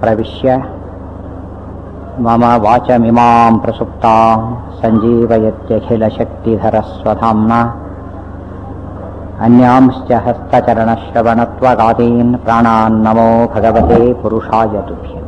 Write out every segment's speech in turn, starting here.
प्रविश्य मम वाचमिमां प्रसुप्तां सञ्जीवयत्यखिलशक्तिधरस्वधाम्ना अन्यांश्च हस्तचरणश्रवणत्वगादीन् प्राणान्नमो भगवते पुरुषाय तुभ्यम्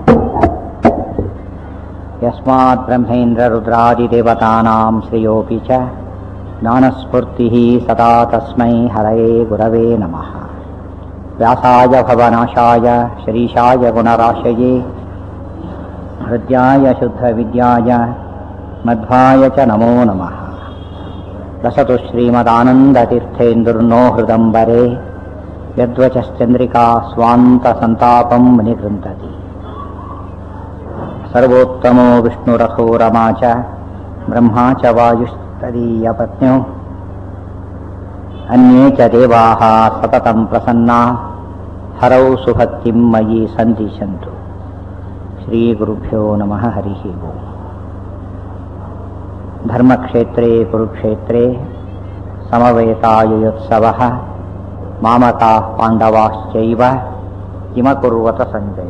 यस्मात् ब्रह्मेन्द्ररुद्रादिदेवतानां श्रियोऽपि च ज्ञानस्फूर्तिः सदा तस्मै हरये गुरवे नमः व्यासाय भवनाशाय श्रीशाय गुणराशये हृद्याय शुद्धविद्याय मध्वाय च नमो नमः लसतु श्रीमदानन्दतीर्थेन्दुर्नो हृदम्बरे यद्वचश्चन्द्रिका स्वान्तसन्तापं निगृन्तति सर्वोत्तमो विष्णुरथो रमा च ब्रह्मा च वायुस्तदीयपत्न्यो अन्ये च देवाः सततं प्रसन्ना हरौ सुभक्तिं मयि सन्दिशन्तु श्रीगुरुभ्यो नमः हरिः ओम् धर्मक्षेत्रे कुरुक्षेत्रे समवेतायुयोत्सवः मामकाः पाण्डवाश्चैव किमकुर्वत सञ्जय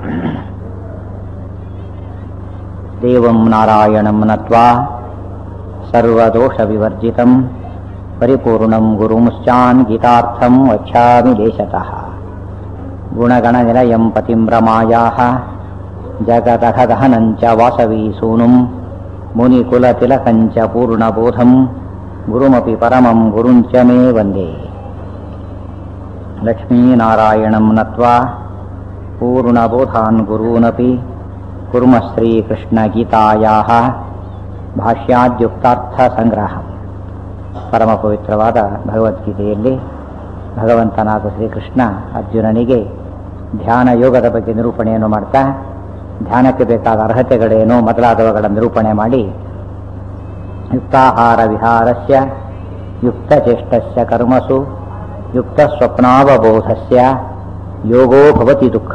देवं नारायणं नत्वा सर्वदोषविवर्जितं परिपूर्णं गुरुमुश्चान् गीतार्थं वक्ष्यामि देशतः गुणगणनिलयं पतिं रमायाः जगदहदहनं च वासवीसूनुं मुनिकुलतिलकं च पूर्णबोधं गुरुमपि परमं गुरुं च मे वन्दे लक्ष्मीनारायणं नत्वा पूर्णबोधान् गुरूनपि कुर्म ಶ್ರೀಕೃಷ್ಣಗೀತಾಯಾಹ ಭಾಷ್ಯಾದ್ಯುಕ್ತಾರ್ಥಸಂಗ್ರಹ ಪರಮ ಪವಿತ್ರವಾದ ಭಗವದ್ಗೀತೆಯಲ್ಲಿ ಭಗವಂತನಾದ ಶ್ರೀಕೃಷ್ಣ ಅರ್ಜುನನಿಗೆ ಧ್ಯಾನ ಯೋಗದ ಬಗ್ಗೆ ನಿರೂಪಣೆಯನ್ನು ಮಾಡ್ತಾ ಧ್ಯಾನಕ್ಕೆ ಬೇಕಾದ ಅರ್ಹತೆಗಳೇನು ಮೊದಲಾದವುಗಳ ನಿರೂಪಣೆ ಮಾಡಿ ಯುಕ್ತಾಹಾರ ವಿಹಾರಸ್ಯ ಯುಕ್ತಚೇಷ್ಟಸ್ಯ ಕರ್ಮಸು ಯುಕ್ತ ಸ್ವಪ್ನಾವಬೋಧಸ್ಯ ಯೋಗೋ ಭವತಿ ದುಃಖ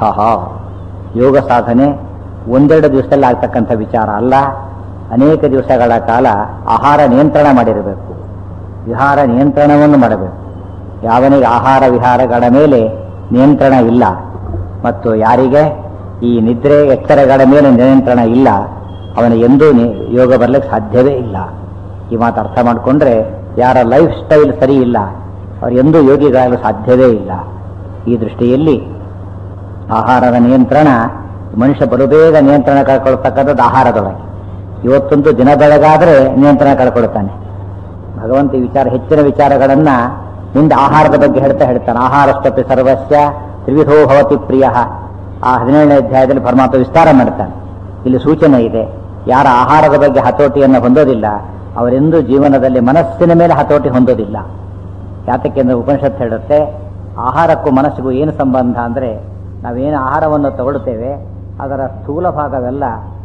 ಯೋಗ ಸಾಧನೆ ಒಂದೆರಡು ದಿವಸದಲ್ಲಿ ಆಗ್ತಕ್ಕಂಥ ವಿಚಾರ ಅಲ್ಲ ಅನೇಕ ದಿವಸಗಳ ಕಾಲ ಆಹಾರ ನಿಯಂತ್ರಣ ಮಾಡಿರಬೇಕು ವಿಹಾರ ನಿಯಂತ್ರಣವನ್ನು ಮಾಡಬೇಕು ಯಾವನಿಗೆ ಆಹಾರ ವಿಹಾರಗಳ ಮೇಲೆ ನಿಯಂತ್ರಣ ಇಲ್ಲ ಮತ್ತು ಯಾರಿಗೆ ಈ ನಿದ್ರೆ ಎಚ್ಚರಗಳ ಮೇಲೆ ನಿಯಂತ್ರಣ ಇಲ್ಲ ಅವನ ಎಂದೂ ಯೋಗ ಬರಲಿಕ್ಕೆ ಸಾಧ್ಯವೇ ಇಲ್ಲ ಈ ಮಾತು ಅರ್ಥ ಮಾಡಿಕೊಂಡ್ರೆ ಯಾರ ಲೈಫ್ ಸ್ಟೈಲ್ ಸರಿ ಇಲ್ಲ ಅವ್ರು ಎಂದೂ ಯೋಗಿಗಾಗಲು ಸಾಧ್ಯವೇ ಇಲ್ಲ ಈ ದೃಷ್ಟಿಯಲ್ಲಿ ಆಹಾರದ ನಿಯಂತ್ರಣ ಮನುಷ್ಯ ಬಲುಬೇಗ ನಿಯಂತ್ರಣ ಕಳ್ಕೊಳ್ತಕ್ಕಂಥದ್ದು ಆಹಾರದೊಳಗೆ ಇವತ್ತೊಂದು ದಿನ ಬೆಳಗಾದರೆ ನಿಯಂತ್ರಣ ಕಳ್ಕೊಳ್ತಾನೆ ಭಗವಂತ ಈ ವಿಚಾರ ಹೆಚ್ಚಿನ ವಿಚಾರಗಳನ್ನ ಮುಂದೆ ಆಹಾರದ ಬಗ್ಗೆ ಹೇಳ್ತಾ ಹೇಳ್ತಾನೆ ಆಹಾರಸ್ತಪಿ ಸರ್ವಸ್ಯ ತ್ರಿವಿಧೋ ಭವತಿ ಪ್ರಿಯ ಆ ಹದಿನೇಳನೇ ಅಧ್ಯಾಯದಲ್ಲಿ ಪರಮಾತ್ಮ ವಿಸ್ತಾರ ಮಾಡ್ತಾನೆ ಇಲ್ಲಿ ಸೂಚನೆ ಇದೆ ಯಾರ ಆಹಾರದ ಬಗ್ಗೆ ಹತೋಟಿಯನ್ನು ಹೊಂದೋದಿಲ್ಲ ಅವರೆಂದೂ ಜೀವನದಲ್ಲಿ ಮನಸ್ಸಿನ ಮೇಲೆ ಹತೋಟಿ ಹೊಂದೋದಿಲ್ಲ ಯಾತಕ್ಕೆಂದ್ರೆ ಉಪನಿಷತ್ ಹೇಳುತ್ತೆ ಆಹಾರಕ್ಕೂ ಮನಸ್ಸಿಗೂ ಏನು ಸಂಬಂಧ ಅಂದರೆ ನಾವೇನು ಆಹಾರವನ್ನು ತಗೊಳ್ತೇವೆ ಅದರ ಸ್ಥೂಲ ಭಾಗವೆಲ್ಲ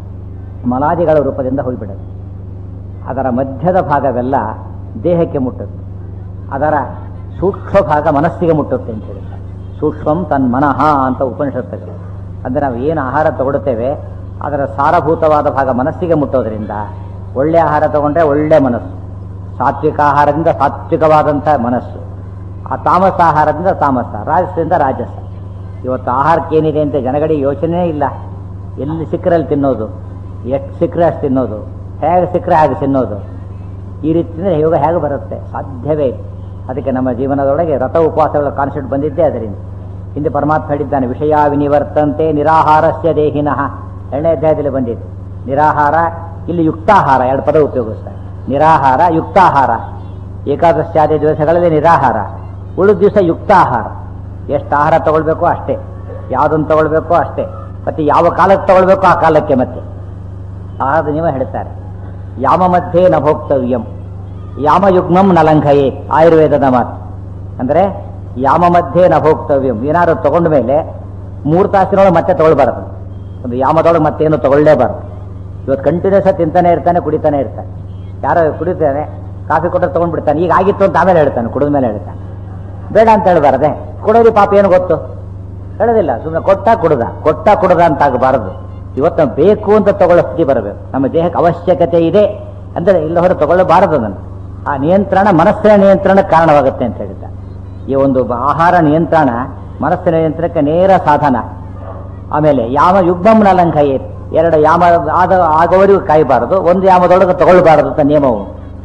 ಮಲಾದಿಗಳ ರೂಪದಿಂದ ಹೋಗಿಬಿಡುತ್ತೆ ಅದರ ಮಧ್ಯದ ಭಾಗವೆಲ್ಲ ದೇಹಕ್ಕೆ ಮುಟ್ಟುತ್ತೆ ಅದರ ಸೂಕ್ಷ್ಮ ಭಾಗ ಮನಸ್ಸಿಗೆ ಮುಟ್ಟುತ್ತೆ ಅಂತ ಹೇಳ್ತಾರೆ ಸೂಕ್ಷ್ಮಂ ತನ್ ಮನಃ ಅಂತ ಉಪನಿಷತ್ತುಗಳು ಅಂದರೆ ನಾವು ಏನು ಆಹಾರ ತಗೊಳ್ತೇವೆ ಅದರ ಸಾರಭೂತವಾದ ಭಾಗ ಮನಸ್ಸಿಗೆ ಮುಟ್ಟೋದ್ರಿಂದ ಒಳ್ಳೆ ಆಹಾರ ತಗೊಂಡ್ರೆ ಒಳ್ಳೆ ಮನಸ್ಸು ಸಾತ್ವಿಕ ಆಹಾರದಿಂದ ಸಾತ್ವಿಕವಾದಂಥ ಮನಸ್ಸು ಆ ತಾಮಸ ಆಹಾರದಿಂದ ತಾಮಸ ರಾಜಸದಿಂದ ರಾಜಸ ಇವತ್ತು ಆಹಾರಕ್ಕೆ ಏನಿದೆ ಅಂತ ಜನಗಳಿಗೆ ಯೋಚನೆ ಇಲ್ಲ ಎಲ್ಲಿ ಸಿಕ್ಕರಲ್ಲಿ ತಿನ್ನೋದು ಎಷ್ಟು ಸಿಕ್ಕರೆ ಅಷ್ಟು ತಿನ್ನೋದು ಹೇಗೆ ಸಿಕ್ಕರೆ ಹಾಗೆ ತಿನ್ನೋದು ಈ ರೀತಿ ಯೋಗ ಹೇಗೆ ಬರುತ್ತೆ ಸಾಧ್ಯವೇ ಇಲ್ಲ ಅದಕ್ಕೆ ನಮ್ಮ ಜೀವನದೊಳಗೆ ರಥ ಉಪವಾಸಗಳ ಕಾನ್ಸೆಪ್ಟ್ ಬಂದಿದ್ದೇ ಅದರಿಂದ ಹಿಂದೆ ಪರಮಾತ್ಮ ಹೇಳಿದ್ದಾನೆ ವಿಷಯ ವಿನಿವರ್ತಂತೆ ನಿರಾಹಾರಸ್ಯ ದೇಹಿನಃ ಎರಡನೇ ಅಧ್ಯಾಯದಲ್ಲಿ ಬಂದಿದೆ ನಿರಾಹಾರ ಇಲ್ಲಿ ಯುಕ್ತಾಹಾರ ಎರಡು ಪದ ಉಪಯೋಗಿಸ್ತಾರೆ ನಿರಾಹಾರ ಯುಕ್ತಾಹಾರ ಏಕಾದಶಾದಿ ದಿವಸಗಳಲ್ಲಿ ನಿರಾಹಾರ ಉಳಿದ ದಿವಸ ಯುಕ್ತಾಹಾರ ಎಷ್ಟು ಆಹಾರ ತಗೊಳ್ಬೇಕೋ ಅಷ್ಟೇ ಯಾವುದನ್ನು ತಗೊಳ್ಬೇಕೋ ಅಷ್ಟೇ ಮತ್ತೆ ಯಾವ ಕಾಲಕ್ಕೆ ತಗೊಳ್ಬೇಕೋ ಆ ಕಾಲಕ್ಕೆ ಮತ್ತೆ ಆಹಾರದ ನಿಯಮ ಹೇಳ್ತಾರೆ ಯಾಮ ಮಧ್ಯೆ ನ ಭೋಕ್ತವ್ಯಂ ಯಾಮಯುಗ್ಮಂ ನ ಲಂಘಯೇ ಆಯುರ್ವೇದದ ಮಾತು ಅಂದರೆ ಯಾಮ ಮಧ್ಯೆ ನ ಭೋಕ್ತವ್ಯಂ ಏನಾದ್ರು ತಗೊಂಡ ಮೇಲೆ ಮೂರು ತಾಸಿನೊಳಗೆ ಮತ್ತೆ ತಗೊಳ್ಬಾರ್ದು ಒಂದು ಯಾಮದೊಳಗೆ ಮತ್ತೇನು ತಗೊಳ್ಳೇಬಾರ್ದು ಇವತ್ತು ಕಂಟಿನ್ಯೂಸ್ ತಿಂತಾನೆ ಇರ್ತಾನೆ ಕುಡಿತಾನೆ ಇರ್ತಾನೆ ಯಾರೋ ಕುಡಿತಾನೆ ಕಾಫಿ ಕೊಟ್ಟರೆ ತೊಗೊಂಡ್ಬಿಡ್ತಾನೆ ಈಗ ಆಗಿತ್ತು ಅಂತ ಆಮೇಲೆ ಹೇಳ್ತಾನೆ ಕುಡಿದ ಮೇಲೆ ಹೇಳ್ತಾನೆ ಬೇಡ ಅಂತ ಹೇಳ್ಬಾರ್ದೆ ಕೊಡೋರಿ ಪಾಪ ಏನು ಗೊತ್ತು ಹೇಳೋದಿಲ್ಲ ಸುಮ್ಮನೆ ಕೊಟ್ಟ ಕುಡ್ದ ಕೊಟ್ಟ ಕುಡ್ದ ಅಂತ ಆಗಬಾರದು ಇವತ್ತು ನಾವು ಬೇಕು ಅಂತ ತಗೊಳ್ಳೋ ಸ್ಥಿತಿ ಬರಬೇಕು ನಮ್ಮ ದೇಹಕ್ಕೆ ಅವಶ್ಯಕತೆ ಇದೆ ಅಂದರೆ ಇಲ್ಲ ಹೊರ ತಗೊಳ್ಳಬಾರದು ಅದನ್ನು ಆ ನಿಯಂತ್ರಣ ಮನಸ್ಸಿನ ನಿಯಂತ್ರಣಕ್ಕೆ ಕಾರಣವಾಗುತ್ತೆ ಅಂತ ಹೇಳಿದ್ದ ಈ ಒಂದು ಆಹಾರ ನಿಯಂತ್ರಣ ಮನಸ್ಸಿನ ನಿಯಂತ್ರಣಕ್ಕೆ ನೇರ ಸಾಧನ ಆಮೇಲೆ ಯಾಮ ಯುಗ್ಮಂ ನಲಂಕಯೇ ಎರಡು ಯಾಮ ಆದ ಆಗುವವರೆಗೂ ಕಾಯಬಾರದು ಒಂದು ಯಾಮದೊಳಗೆ ತಗೊಳ್ಬಾರದು ಅಂತ ನಿಯಮವು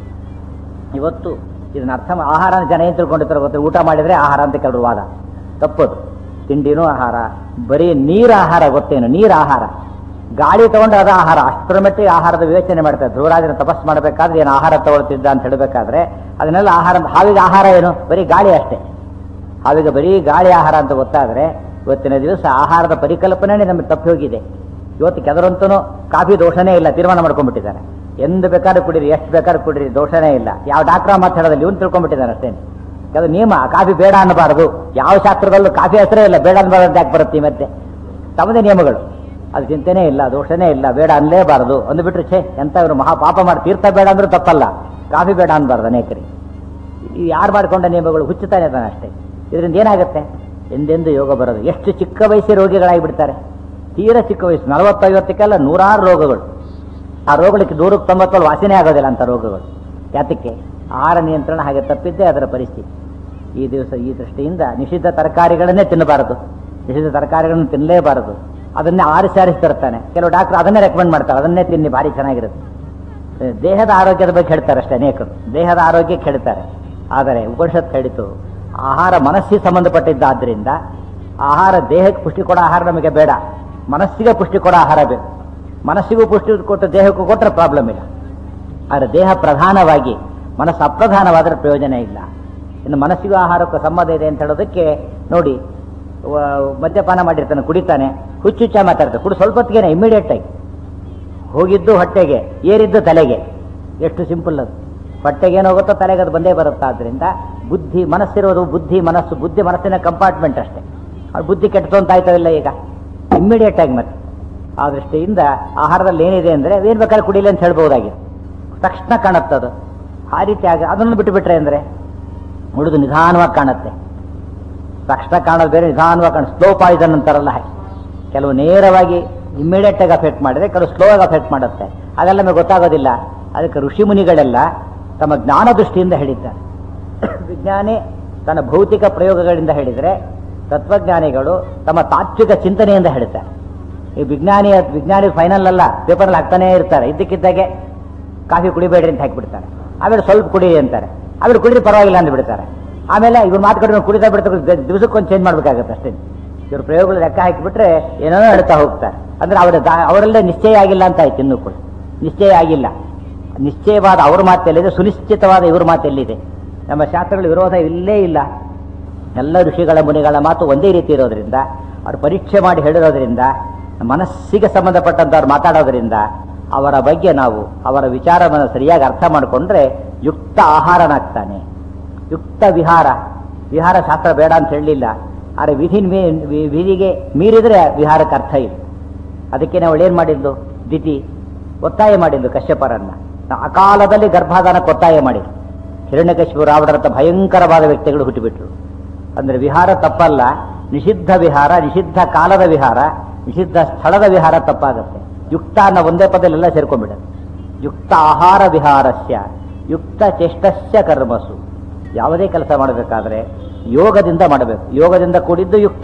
ಇವತ್ತು ಇದನ್ನ ಅರ್ಥ ಮಾ- ಆಹಾರ ಜನ ಏನು ತಿಳ್ಕೊಂಡಿರ್ತಾರೆ ಗೊತ್ತಾ ಊಟ ಮಾಡಿದ್ರೆ ಆಹಾರ ಅಂತ ಕೆಲವರು ವಾದ ತಪ್ಪದು ತಿಂಡಿನೂ ಆಹಾರ ಬರೀ ನೀರು ಆಹಾರ ಗೊತ್ತೇನು ನೀರು ಆಹಾರ ಗಾಳಿ ತಗೊಂಡ್ರೆ ಅದು ಆಹಾರ ಅಷ್ಟರ ಮಟ್ಟಿಗೆ ಆಹಾರದ ವಿವೇಚನೆ ಮಾಡ್ತಾರೆ ಧ್ರುವರಾಜನ ತಪಸ್ ಮಾಡಬೇಕಾದ್ರೆ ಏನು ಆಹಾರ ತಗೊಳ್ತಿದ್ದ ಅಂತ ಹೇಳಬೇಕಾದ್ರೆ ಅದನ್ನೆಲ್ಲ ಆಹಾರ ಹಾವಿಗೆ ಆಹಾರ ಏನು ಬರೀ ಗಾಳಿ ಅಷ್ಟೇ ಹಾವಿಗೆ ಬರೀ ಗಾಳಿ ಆಹಾರ ಅಂತ ಗೊತ್ತಾದ್ರೆ ಇವತ್ತಿನ ದಿವಸ ಆಹಾರದ ಪರಿಕಲ್ಪನೆ ನಮಗೆ ತಪ್ಪಿ ಹೋಗಿದೆ ಇವತ್ತು ಕೆದರಂತೂ ಕಾಫಿ ದೋಷನೇ ಇಲ್ಲ ತೀರ್ಮಾನ ಮಾಡ್ಕೊಂಡ್ಬಿಟ್ಟಿದ್ದಾರೆ ಎಂದು ಬೇಕಾದ್ರೂ ಕುಡೀರಿ ಎಷ್ಟು ಬೇಕಾದ್ರೂ ಕುಡೀರಿ ದೋಷನೇ ಇಲ್ಲ ಯಾವ ಡಾಕ್ಟರ್ ಮಾತಾಡೋದಿಲ್ಲ ಇವನು ತಿಳ್ಕೊಂಡ್ಬಿಟ್ಟಿದ್ದಾನೆ ಅಷ್ಟೇ ಅದು ನಿಯಮ ಕಾಫಿ ಬೇಡ ಅನ್ನಬಾರದು ಯಾವ ಶಾಸ್ತ್ರದಲ್ಲೂ ಕಾಫಿ ಹೆಸರೇ ಇಲ್ಲ ಬೇಡ ಅನ್ನಬಾರದು ಅಂತ ಯಾಕೆ ಬರುತ್ತೆ ಈ ಮತ್ತೆ ತಮ್ಮದೇ ನಿಯಮಗಳು ಅದು ಚಿಂತೆನೇ ಇಲ್ಲ ದೋಷನೇ ಇಲ್ಲ ಬೇಡ ಅನ್ಲೇಬಾರದು ಅಂದ್ಬಿಟ್ರೆ ಛೇ ಎಂತ ಇವರು ಮಹಾ ಪಾಪ ಮಾಡಿ ತೀರ್ಥ ಬೇಡ ಅಂದ್ರೂ ತಪ್ಪಲ್ಲ ಕಾಫಿ ಬೇಡ ಅನ್ಬಾರ್ದು ಅನೇಕರಿಗೆ ಈ ಯಾರು ಮಾಡಿಕೊಂಡ ನಿಯಮಗಳು ಹುಚ್ಚುತ್ತಾನೆ ತಾನೆ ಅಷ್ಟೇ ಇದರಿಂದ ಏನಾಗುತ್ತೆ ಎಂದೆಂದು ಯೋಗ ಬರೋದು ಎಷ್ಟು ಚಿಕ್ಕ ವಯಸ್ಸಿನ ರೋಗಿಗಳಾಗಿ ಬಿಡ್ತಾರೆ ತೀರಾ ಚಿಕ್ಕ ವಯಸ್ಸು ನಲವತ್ತೈವತ್ತಕ್ಕೆಲ್ಲ ನೂರಾರು ರೋಗಗಳು ಆ ರೋಗಗಳಿಗೆ ನೂರಕ್ಕೆ ತೊಂಬತ್ತಲ್ಲಿ ವಾಸನೆ ಆಗೋದಿಲ್ಲ ಅಂತ ರೋಗಗಳು ಯಾತಕ್ಕೆ ಆಹಾರ ನಿಯಂತ್ರಣ ಹಾಗೆ ತಪ್ಪಿದ್ದೇ ಅದರ ಪರಿಸ್ಥಿತಿ ಈ ದಿವಸ ಈ ದೃಷ್ಟಿಯಿಂದ ನಿಷಿದ್ಧ ತರಕಾರಿಗಳನ್ನೇ ತಿನ್ನಬಾರದು ನಿಷಿದ್ಧ ತರಕಾರಿಗಳನ್ನು ತಿನ್ನಲೇಬಾರದು ಅದನ್ನೇ ಆರಿಸಿ ಆರಿಸಿ ತರ್ತಾನೆ ಕೆಲವು ಡಾಕ್ಟರ್ ಅದನ್ನೇ ರೆಕಮೆಂಡ್ ಮಾಡ್ತಾರೆ ಅದನ್ನೇ ತಿನ್ನಿ ಭಾರಿ ಚೆನ್ನಾಗಿರುತ್ತೆ ದೇಹದ ಆರೋಗ್ಯದ ಬಗ್ಗೆ ಹೇಳ್ತಾರೆ ಅಷ್ಟೇ ಅನೇಕರು ದೇಹದ ಆರೋಗ್ಯಕ್ಕೆ ಹೇಳ್ತಾರೆ ಆದರೆ ಉಪನಿಷತ್ ಹೇಳಿತು ಆಹಾರ ಮನಸ್ಸಿಗೆ ಸಂಬಂಧಪಟ್ಟಿದ್ದಾದ್ರಿಂದ ಆಹಾರ ದೇಹಕ್ಕೆ ಪುಷ್ಟಿ ಕೊಡೋ ಆಹಾರ ನಮಗೆ ಬೇಡ ಮನಸ್ಸಿಗೆ ಪುಷ್ಟಿ ಕೊಡೋ ಆಹಾರ ಬೇಕು ಮನಸ್ಸಿಗೂ ಪುಷ್ಟಿ ಕೊಟ್ಟು ದೇಹಕ್ಕೂ ಕೊಟ್ಟರೆ ಪ್ರಾಬ್ಲಮ್ ಇಲ್ಲ ಆದರೆ ದೇಹ ಪ್ರಧಾನವಾಗಿ ಮನಸ್ಸು ಅಪ್ರಧಾನವಾದರೆ ಪ್ರಯೋಜನ ಇಲ್ಲ ಇನ್ನು ಮನಸ್ಸಿಗೂ ಆಹಾರಕ್ಕೂ ಸಂಬಂಧ ಇದೆ ಅಂತ ಹೇಳೋದಕ್ಕೆ ನೋಡಿ ವ- ಮದ್ಯಪಾನ ಮಾಡಿರ್ತಾನೆ ಕುಡಿತಾನೆ ಹುಚ್ಚುಚ್ಚ ಮಾತಾಡ್ತಾನೆ ಕುಡಿ ಸ್ವಲ್ಪ ಹೊತ್ತಿಗೆ ಇಮಿಡಿಯೇಟ್ ಆಗಿ ಹೋಗಿದ್ದು ಹೊಟ್ಟೆಗೆ ಏರಿದ್ದು ತಲೆಗೆ ಎಷ್ಟು ಸಿಂಪಲ್ ಅದು ಹೊಟ್ಟೆಗೆ ಏನಾಗುತ್ತೋ ತಲೆಗೆ ಅದು ಬಂದೇ ಬರುತ್ತೆ ಆದ್ದರಿಂದ ಬುದ್ಧಿ ಮನಸ್ಸಿರೋದು ಬುದ್ಧಿ ಮನಸ್ಸು ಬುದ್ಧಿ ಮನಸ್ಸಿನ ಕಂಪಾರ್ಟ್ಮೆಂಟ್ ಅಷ್ಟೇ ಅವ್ರ ಬುದ್ಧಿ ಕೆಟ್ಟದು ಅಂತ ಆಯ್ತವಿಲ್ಲ ಈಗ ಇಮ್ಮಿಡಿಯೇಟ್ ಆಗಿ ಮತ್ತೆ ಆ ದೃಷ್ಟಿಯಿಂದ ಆಹಾರದಲ್ಲಿ ಏನಿದೆ ಅಂದರೆ ಏನು ಬೇಕಾದ್ರೆ ಕುಡಿಲಿ ಅಂತ ಹೇಳ್ಬೋದಾಗಿದೆ ತಕ್ಷಣ ಕಾಣುತ್ತದು ಆ ರೀತಿ ಆಗ ಅದನ್ನು ಬಿಟ್ಟುಬಿಟ್ರೆ ಅಂದರೆ ಉಳಿದು ನಿಧಾನವಾಗಿ ಕಾಣುತ್ತೆ ತಕ್ಷಣ ಕಾಣೋದು ಬೇರೆ ನಿಧಾನವಾಗಿ ಕಾಣ ಸ್ಲೋ ಪಾಯ್ಸನ್ ಅಂತಾರಲ್ಲ ಹಾಗೆ ಕೆಲವು ನೇರವಾಗಿ ಇಮ್ಮಿಡಿಯೇಟ್ ಆಗಿ ಅಫೆಕ್ಟ್ ಮಾಡಿದ್ರೆ ಕೆಲವು ಸ್ಲೋ ಆಗಿ ಅಫೆಕ್ಟ್ ಮಾಡುತ್ತೆ ಅದೆಲ್ಲ ನಮಗೆ ಗೊತ್ತಾಗೋದಿಲ್ಲ ಅದಕ್ಕೆ ಋಷಿ ಮುನಿಗಳೆಲ್ಲ ತಮ್ಮ ಜ್ಞಾನ ದೃಷ್ಟಿಯಿಂದ ಹೇಳಿದ್ದಾರೆ ವಿಜ್ಞಾನಿ ತನ್ನ ಭೌತಿಕ ಪ್ರಯೋಗಗಳಿಂದ ಹೇಳಿದರೆ ತತ್ವಜ್ಞಾನಿಗಳು ತಮ್ಮ ತಾತ್ವಿಕ ಚಿಂತನೆಯಿಂದ ಹೇಳ್ತಾರೆ ಈ ವಿಜ್ಞಾನಿ ವಿಜ್ಞಾನಿ ಫೈನಲ್ ಅಲ್ಲ ಪೇಪರಲ್ಲಿ ಹಾಕ್ತಾನೇ ಇರ್ತಾರೆ ಇದ್ದಕ್ಕಿದ್ದಾಗೆ ಕಾಫಿ ಕುಡಿಬೇಡ್ರಿ ಅಂತ ಹಾಕಿಬಿಡ್ತಾರೆ ಆಮೇಲೆ ಸ್ವಲ್ಪ ಕುಡಿ ಅಂತಾರೆ ಆಮೇಲೆ ಕುಡಿದ್ರೆ ಪರವಾಗಿಲ್ಲ ಅಂತ ಬಿಡ್ತಾರೆ ಆಮೇಲೆ ಇವ್ರು ಮಾತು ಕಡಿಮೆ ಕುಡಿತಾ ಬಿಡ್ತಾರೆ ದಿವಸಕ್ಕೊಂದು ಚೇಂಜ್ ಮಾಡ್ಬೇಕಾಗತ್ತೆ ಅಷ್ಟೇ ಇವ್ರ ಪ್ರಯೋಗಗಳು ಲೆಕ್ಕ ಹಾಕಿಬಿಟ್ರೆ ಏನೇನೋ ಹೇಳ್ತಾ ಹೋಗ್ತಾರೆ ಅಂದ್ರೆ ಅವರ ದಾ- ಅವರಲ್ಲೇ ನಿಶ್ಚಯ ಆಗಿಲ್ಲ ಅಂತ ಆಯ್ತು ಇನ್ನೂ ಕೂಡ ನಿಶ್ಚಯ ಆಗಿಲ್ಲ ನಿಶ್ಚಯವಾದ ಅವ್ರ ಮಾತೆಲ್ಲಿದೆ ಸುನಿಶ್ಚಿತವಾದ ಇವ್ರ ಮಾತೆಲ್ಲಿದೆ ನಮ್ಮ ಶಾಸ್ತ್ರಗಳ ವಿರೋಧ ಇಲ್ಲೇ ಇಲ್ಲ ಎಲ್ಲ ಋಷಿಗಳ ಮುನಿಗಳ ಮಾತು ಒಂದೇ ರೀತಿ ಇರೋದ್ರಿಂದ ಅವ್ರು ಪರೀಕ್ಷೆ ಮಾಡಿ ಹೇಳಿರೋದ್ರಿಂದ ಮನಸ್ಸಿಗೆ ಸಂಬಂಧಪಟ್ಟಂಥವ್ರು ಮಾತಾಡೋದ್ರಿಂದ ಅವರ ಬಗ್ಗೆ ನಾವು ಅವರ ವಿಚಾರವನ್ನು ಸರಿಯಾಗಿ ಅರ್ಥ ಮಾಡಿಕೊಂಡ್ರೆ ಯುಕ್ತ ಆಹಾರನಾಗ್ತಾನೆ ಯುಕ್ತ ವಿಹಾರ ವಿಹಾರ ಶಾಸ್ತ್ರ ಬೇಡ ಅಂತ ಹೇಳಲಿಲ್ಲ ಆದರೆ ವಿಧಿ ಮೀ- ವಿ- ವಿಧಿಗೆ ಮೀರಿದರೆ ವಿಹಾರಕ್ಕೆ ಅರ್ಥ ಇಲ್ಲ ಅದಕ್ಕೆ ನಾವು ಏನು ಮಾಡಿದ್ದು ದಿತಿ ಒತ್ತಾಯ ಮಾಡಿದ್ದು ಕಶ್ಯಪರನ್ನ ಅಕಾಲದಲ್ಲಿ ಗರ್ಭಾಧಾನಕ್ಕೆ ಒತ್ತಾಯ ಮಾಡಿದ್ರು ಹಿರಣ್ಯಕಶಿಪು ರಾವಣರಂತ ಭಯಂಕರವಾದ ವ್ಯಕ್ತಿಗಳು ಹುಟ್ಟುಬಿಟ್ರು ಅಂದ್ರೆ ವಿಹಾರ ತಪ್ಪಲ್ಲ ನಿಷಿದ್ಧ ವಿಹಾರ ನಿಷಿದ್ಧ ಕಾಲದ ವಿಹಾರ ನಿಷಿದ್ಧ ಸ್ಥಳದ ವಿಹಾರ ತಪ್ಪಾಗುತ್ತೆ ಯುಕ್ತ ಅನ್ನೋ ಒಂದೇ ಪದಲ್ಲೆಲ್ಲ ಸೇರ್ಕೊಂಡ್ಬಿಡುತ್ತೆ ಯುಕ್ತ ಆಹಾರ ವಿಹಾರಸ್ಯ ಯುಕ್ತ ಚೇಷ್ಟಸ್ಯ ಕರ್ಮಸು ಯಾವುದೇ ಕೆಲಸ ಮಾಡಬೇಕಾದ್ರೆ ಯೋಗದಿಂದ ಮಾಡಬೇಕು ಯೋಗದಿಂದ ಕೂಡಿದ್ದು ಯುಕ್ತ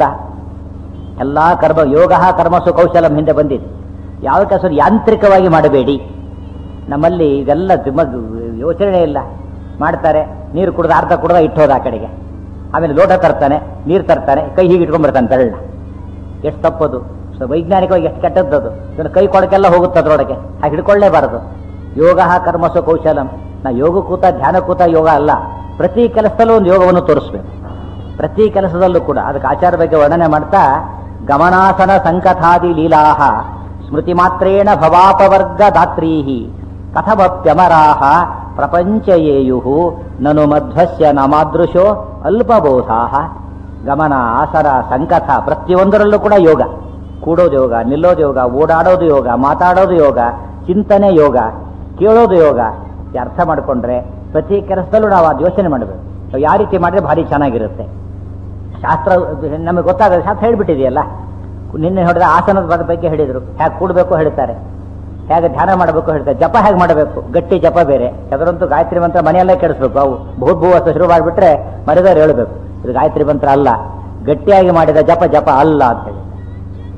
ಎಲ್ಲ ಕರ್ಮ ಯೋಗ ಕರ್ಮಸು ಕೌಶಲಂ ಹಿಂದೆ ಬಂದಿದೆ ಯಾವ ಕೆಲಸ ಯಾಂತ್ರಿಕವಾಗಿ ಮಾಡಬೇಡಿ ನಮ್ಮಲ್ಲಿ ಇದೆಲ್ಲ ತುಂಬ ಯೋಚನೆ ಇಲ್ಲ ಮಾಡ್ತಾರೆ ನೀರು ಕುಡ್ದು ಅರ್ಧ ಕುಡ್ದ ಇಟ್ಟೋದ ಆ ಕಡೆಗೆ ಆಮೇಲೆ ಲೋಟ ತರ್ತಾನೆ ನೀರು ತರ್ತಾನೆ ಕೈ ಹೀಗೆ ಇಟ್ಕೊಂಡ್ಬರ್ತಾನೆ ತೆರಳ ಎಷ್ಟು ತಪ್ಪದು ಸೊ ವೈಜ್ಞಾನಿಕವಾಗಿ ಎಷ್ಟು ಕೆಟ್ಟದ್ದದು ಇದನ್ನು ಕೈ ಕೊಡಕ್ಕೆಲ್ಲ ಹೋಗುತ್ತೆ ಅದರೊಳಗೆ ಹಾಗೆ ಹಿಡ್ಕೊಳ್ಳೇಬಾರದು ಯೋಗ ಕರ್ಮಸು ಕೌಶಲಂ ನಾ ಯೋಗ ಕೂತ ಧ್ಯಾನ ಕೂತ ಯೋಗ ಅಲ್ಲ ಪ್ರತಿ ಕೆಲಸದಲ್ಲೂ ಒಂದು ಯೋಗವನ್ನು ತೋರಿಸ್ಬೇಕು ಪ್ರತಿ ಕೆಲಸದಲ್ಲೂ ಕೂಡ ಅದಕ್ಕೆ ಆಚಾರ ಬಗ್ಗೆ ವರ್ಣನೆ ಮಾಡ್ತಾ ಗಮನಾಸನ ಸಂಕಥಾದಿ ಲೀಲಾಹ ಸ್ಮೃತಿ ಮಾತ್ರೇಣ ಭವಾಪವರ್ಗ ದಾತ್ರೀಹಿ ಕಥಮಪ್ಯಮರಾಹ ಪ್ರಪಂಚಯೇಯು ನನು ಮಧ್ವಸ್ಯ ನಮಾದೃಶೋ ಅಲ್ಪಬೋಧಾಹ ಗಮನ ಆಸರ ಸಂಕಥ ಪ್ರತಿಯೊಂದರಲ್ಲೂ ಕೂಡ ಯೋಗ ಕೂಡೋದು ಯೋಗ ನಿಲ್ಲೋದು ಯೋಗ ಓಡಾಡೋದು ಯೋಗ ಮಾತಾಡೋದು ಯೋಗ ಚಿಂತನೆ ಯೋಗ ಕೇಳೋದು ಯೋಗ ಈ ಅರ್ಥ ಮಾಡಿಕೊಂಡ್ರೆ ಪ್ರತಿ ಕೆಲಸದಲ್ಲೂ ನಾವು ಅದು ಯೋಚನೆ ಮಾಡಬೇಕು ನಾವು ಯಾವ ರೀತಿ ಮಾಡಿದ್ರೆ ಭಾರಿ ಚೆನ್ನಾಗಿರುತ್ತೆ ಶಾಸ್ತ್ರ ನಮಗೆ ಗೊತ್ತಾಗಲ್ಲ ಶಾಸ್ತ್ರ ಹೇಳ್ಬಿಟ್ಟಿದೆಯಲ್ಲ ನಿನ್ನೆ ನೋಡಿದ್ರೆ ಆಸನದ ಬಗ್- ಬಗ್ಗೆ ಹೇಳಿದರು ಹೇಗೆ ಕೂಡಬೇಕು ಹೇಳ್ತಾರೆ ಹೇಗೆ ಧ್ಯಾನ ಮಾಡಬೇಕು ಹೇಳ್ತಾರೆ ಜಪ ಹೇಗೆ ಮಾಡಬೇಕು ಗಟ್ಟಿ ಜಪ ಬೇರೆ ಅದರಂತೂ ಗಾಯತ್ರಿ ಮಂತ್ರ ಮನೆಯಲ್ಲೇ ಕೆಡಿಸ್ಬೇಕು ಅವು ಬಹುತ್ ಭೂ ಅಂತ ಶುರು ಮಾಡಿಬಿಟ್ರೆ ಮರೆದವ್ರು ಹೇಳಬೇಕು ಇದು ಗಾಯತ್ರಿ ಮಂತ್ರ ಅಲ್ಲ ಗಟ್ಟಿಯಾಗಿ ಮಾಡಿದ ಜಪ ಜಪ ಅಲ್ಲ ಅಂತ ಹೇಳಿ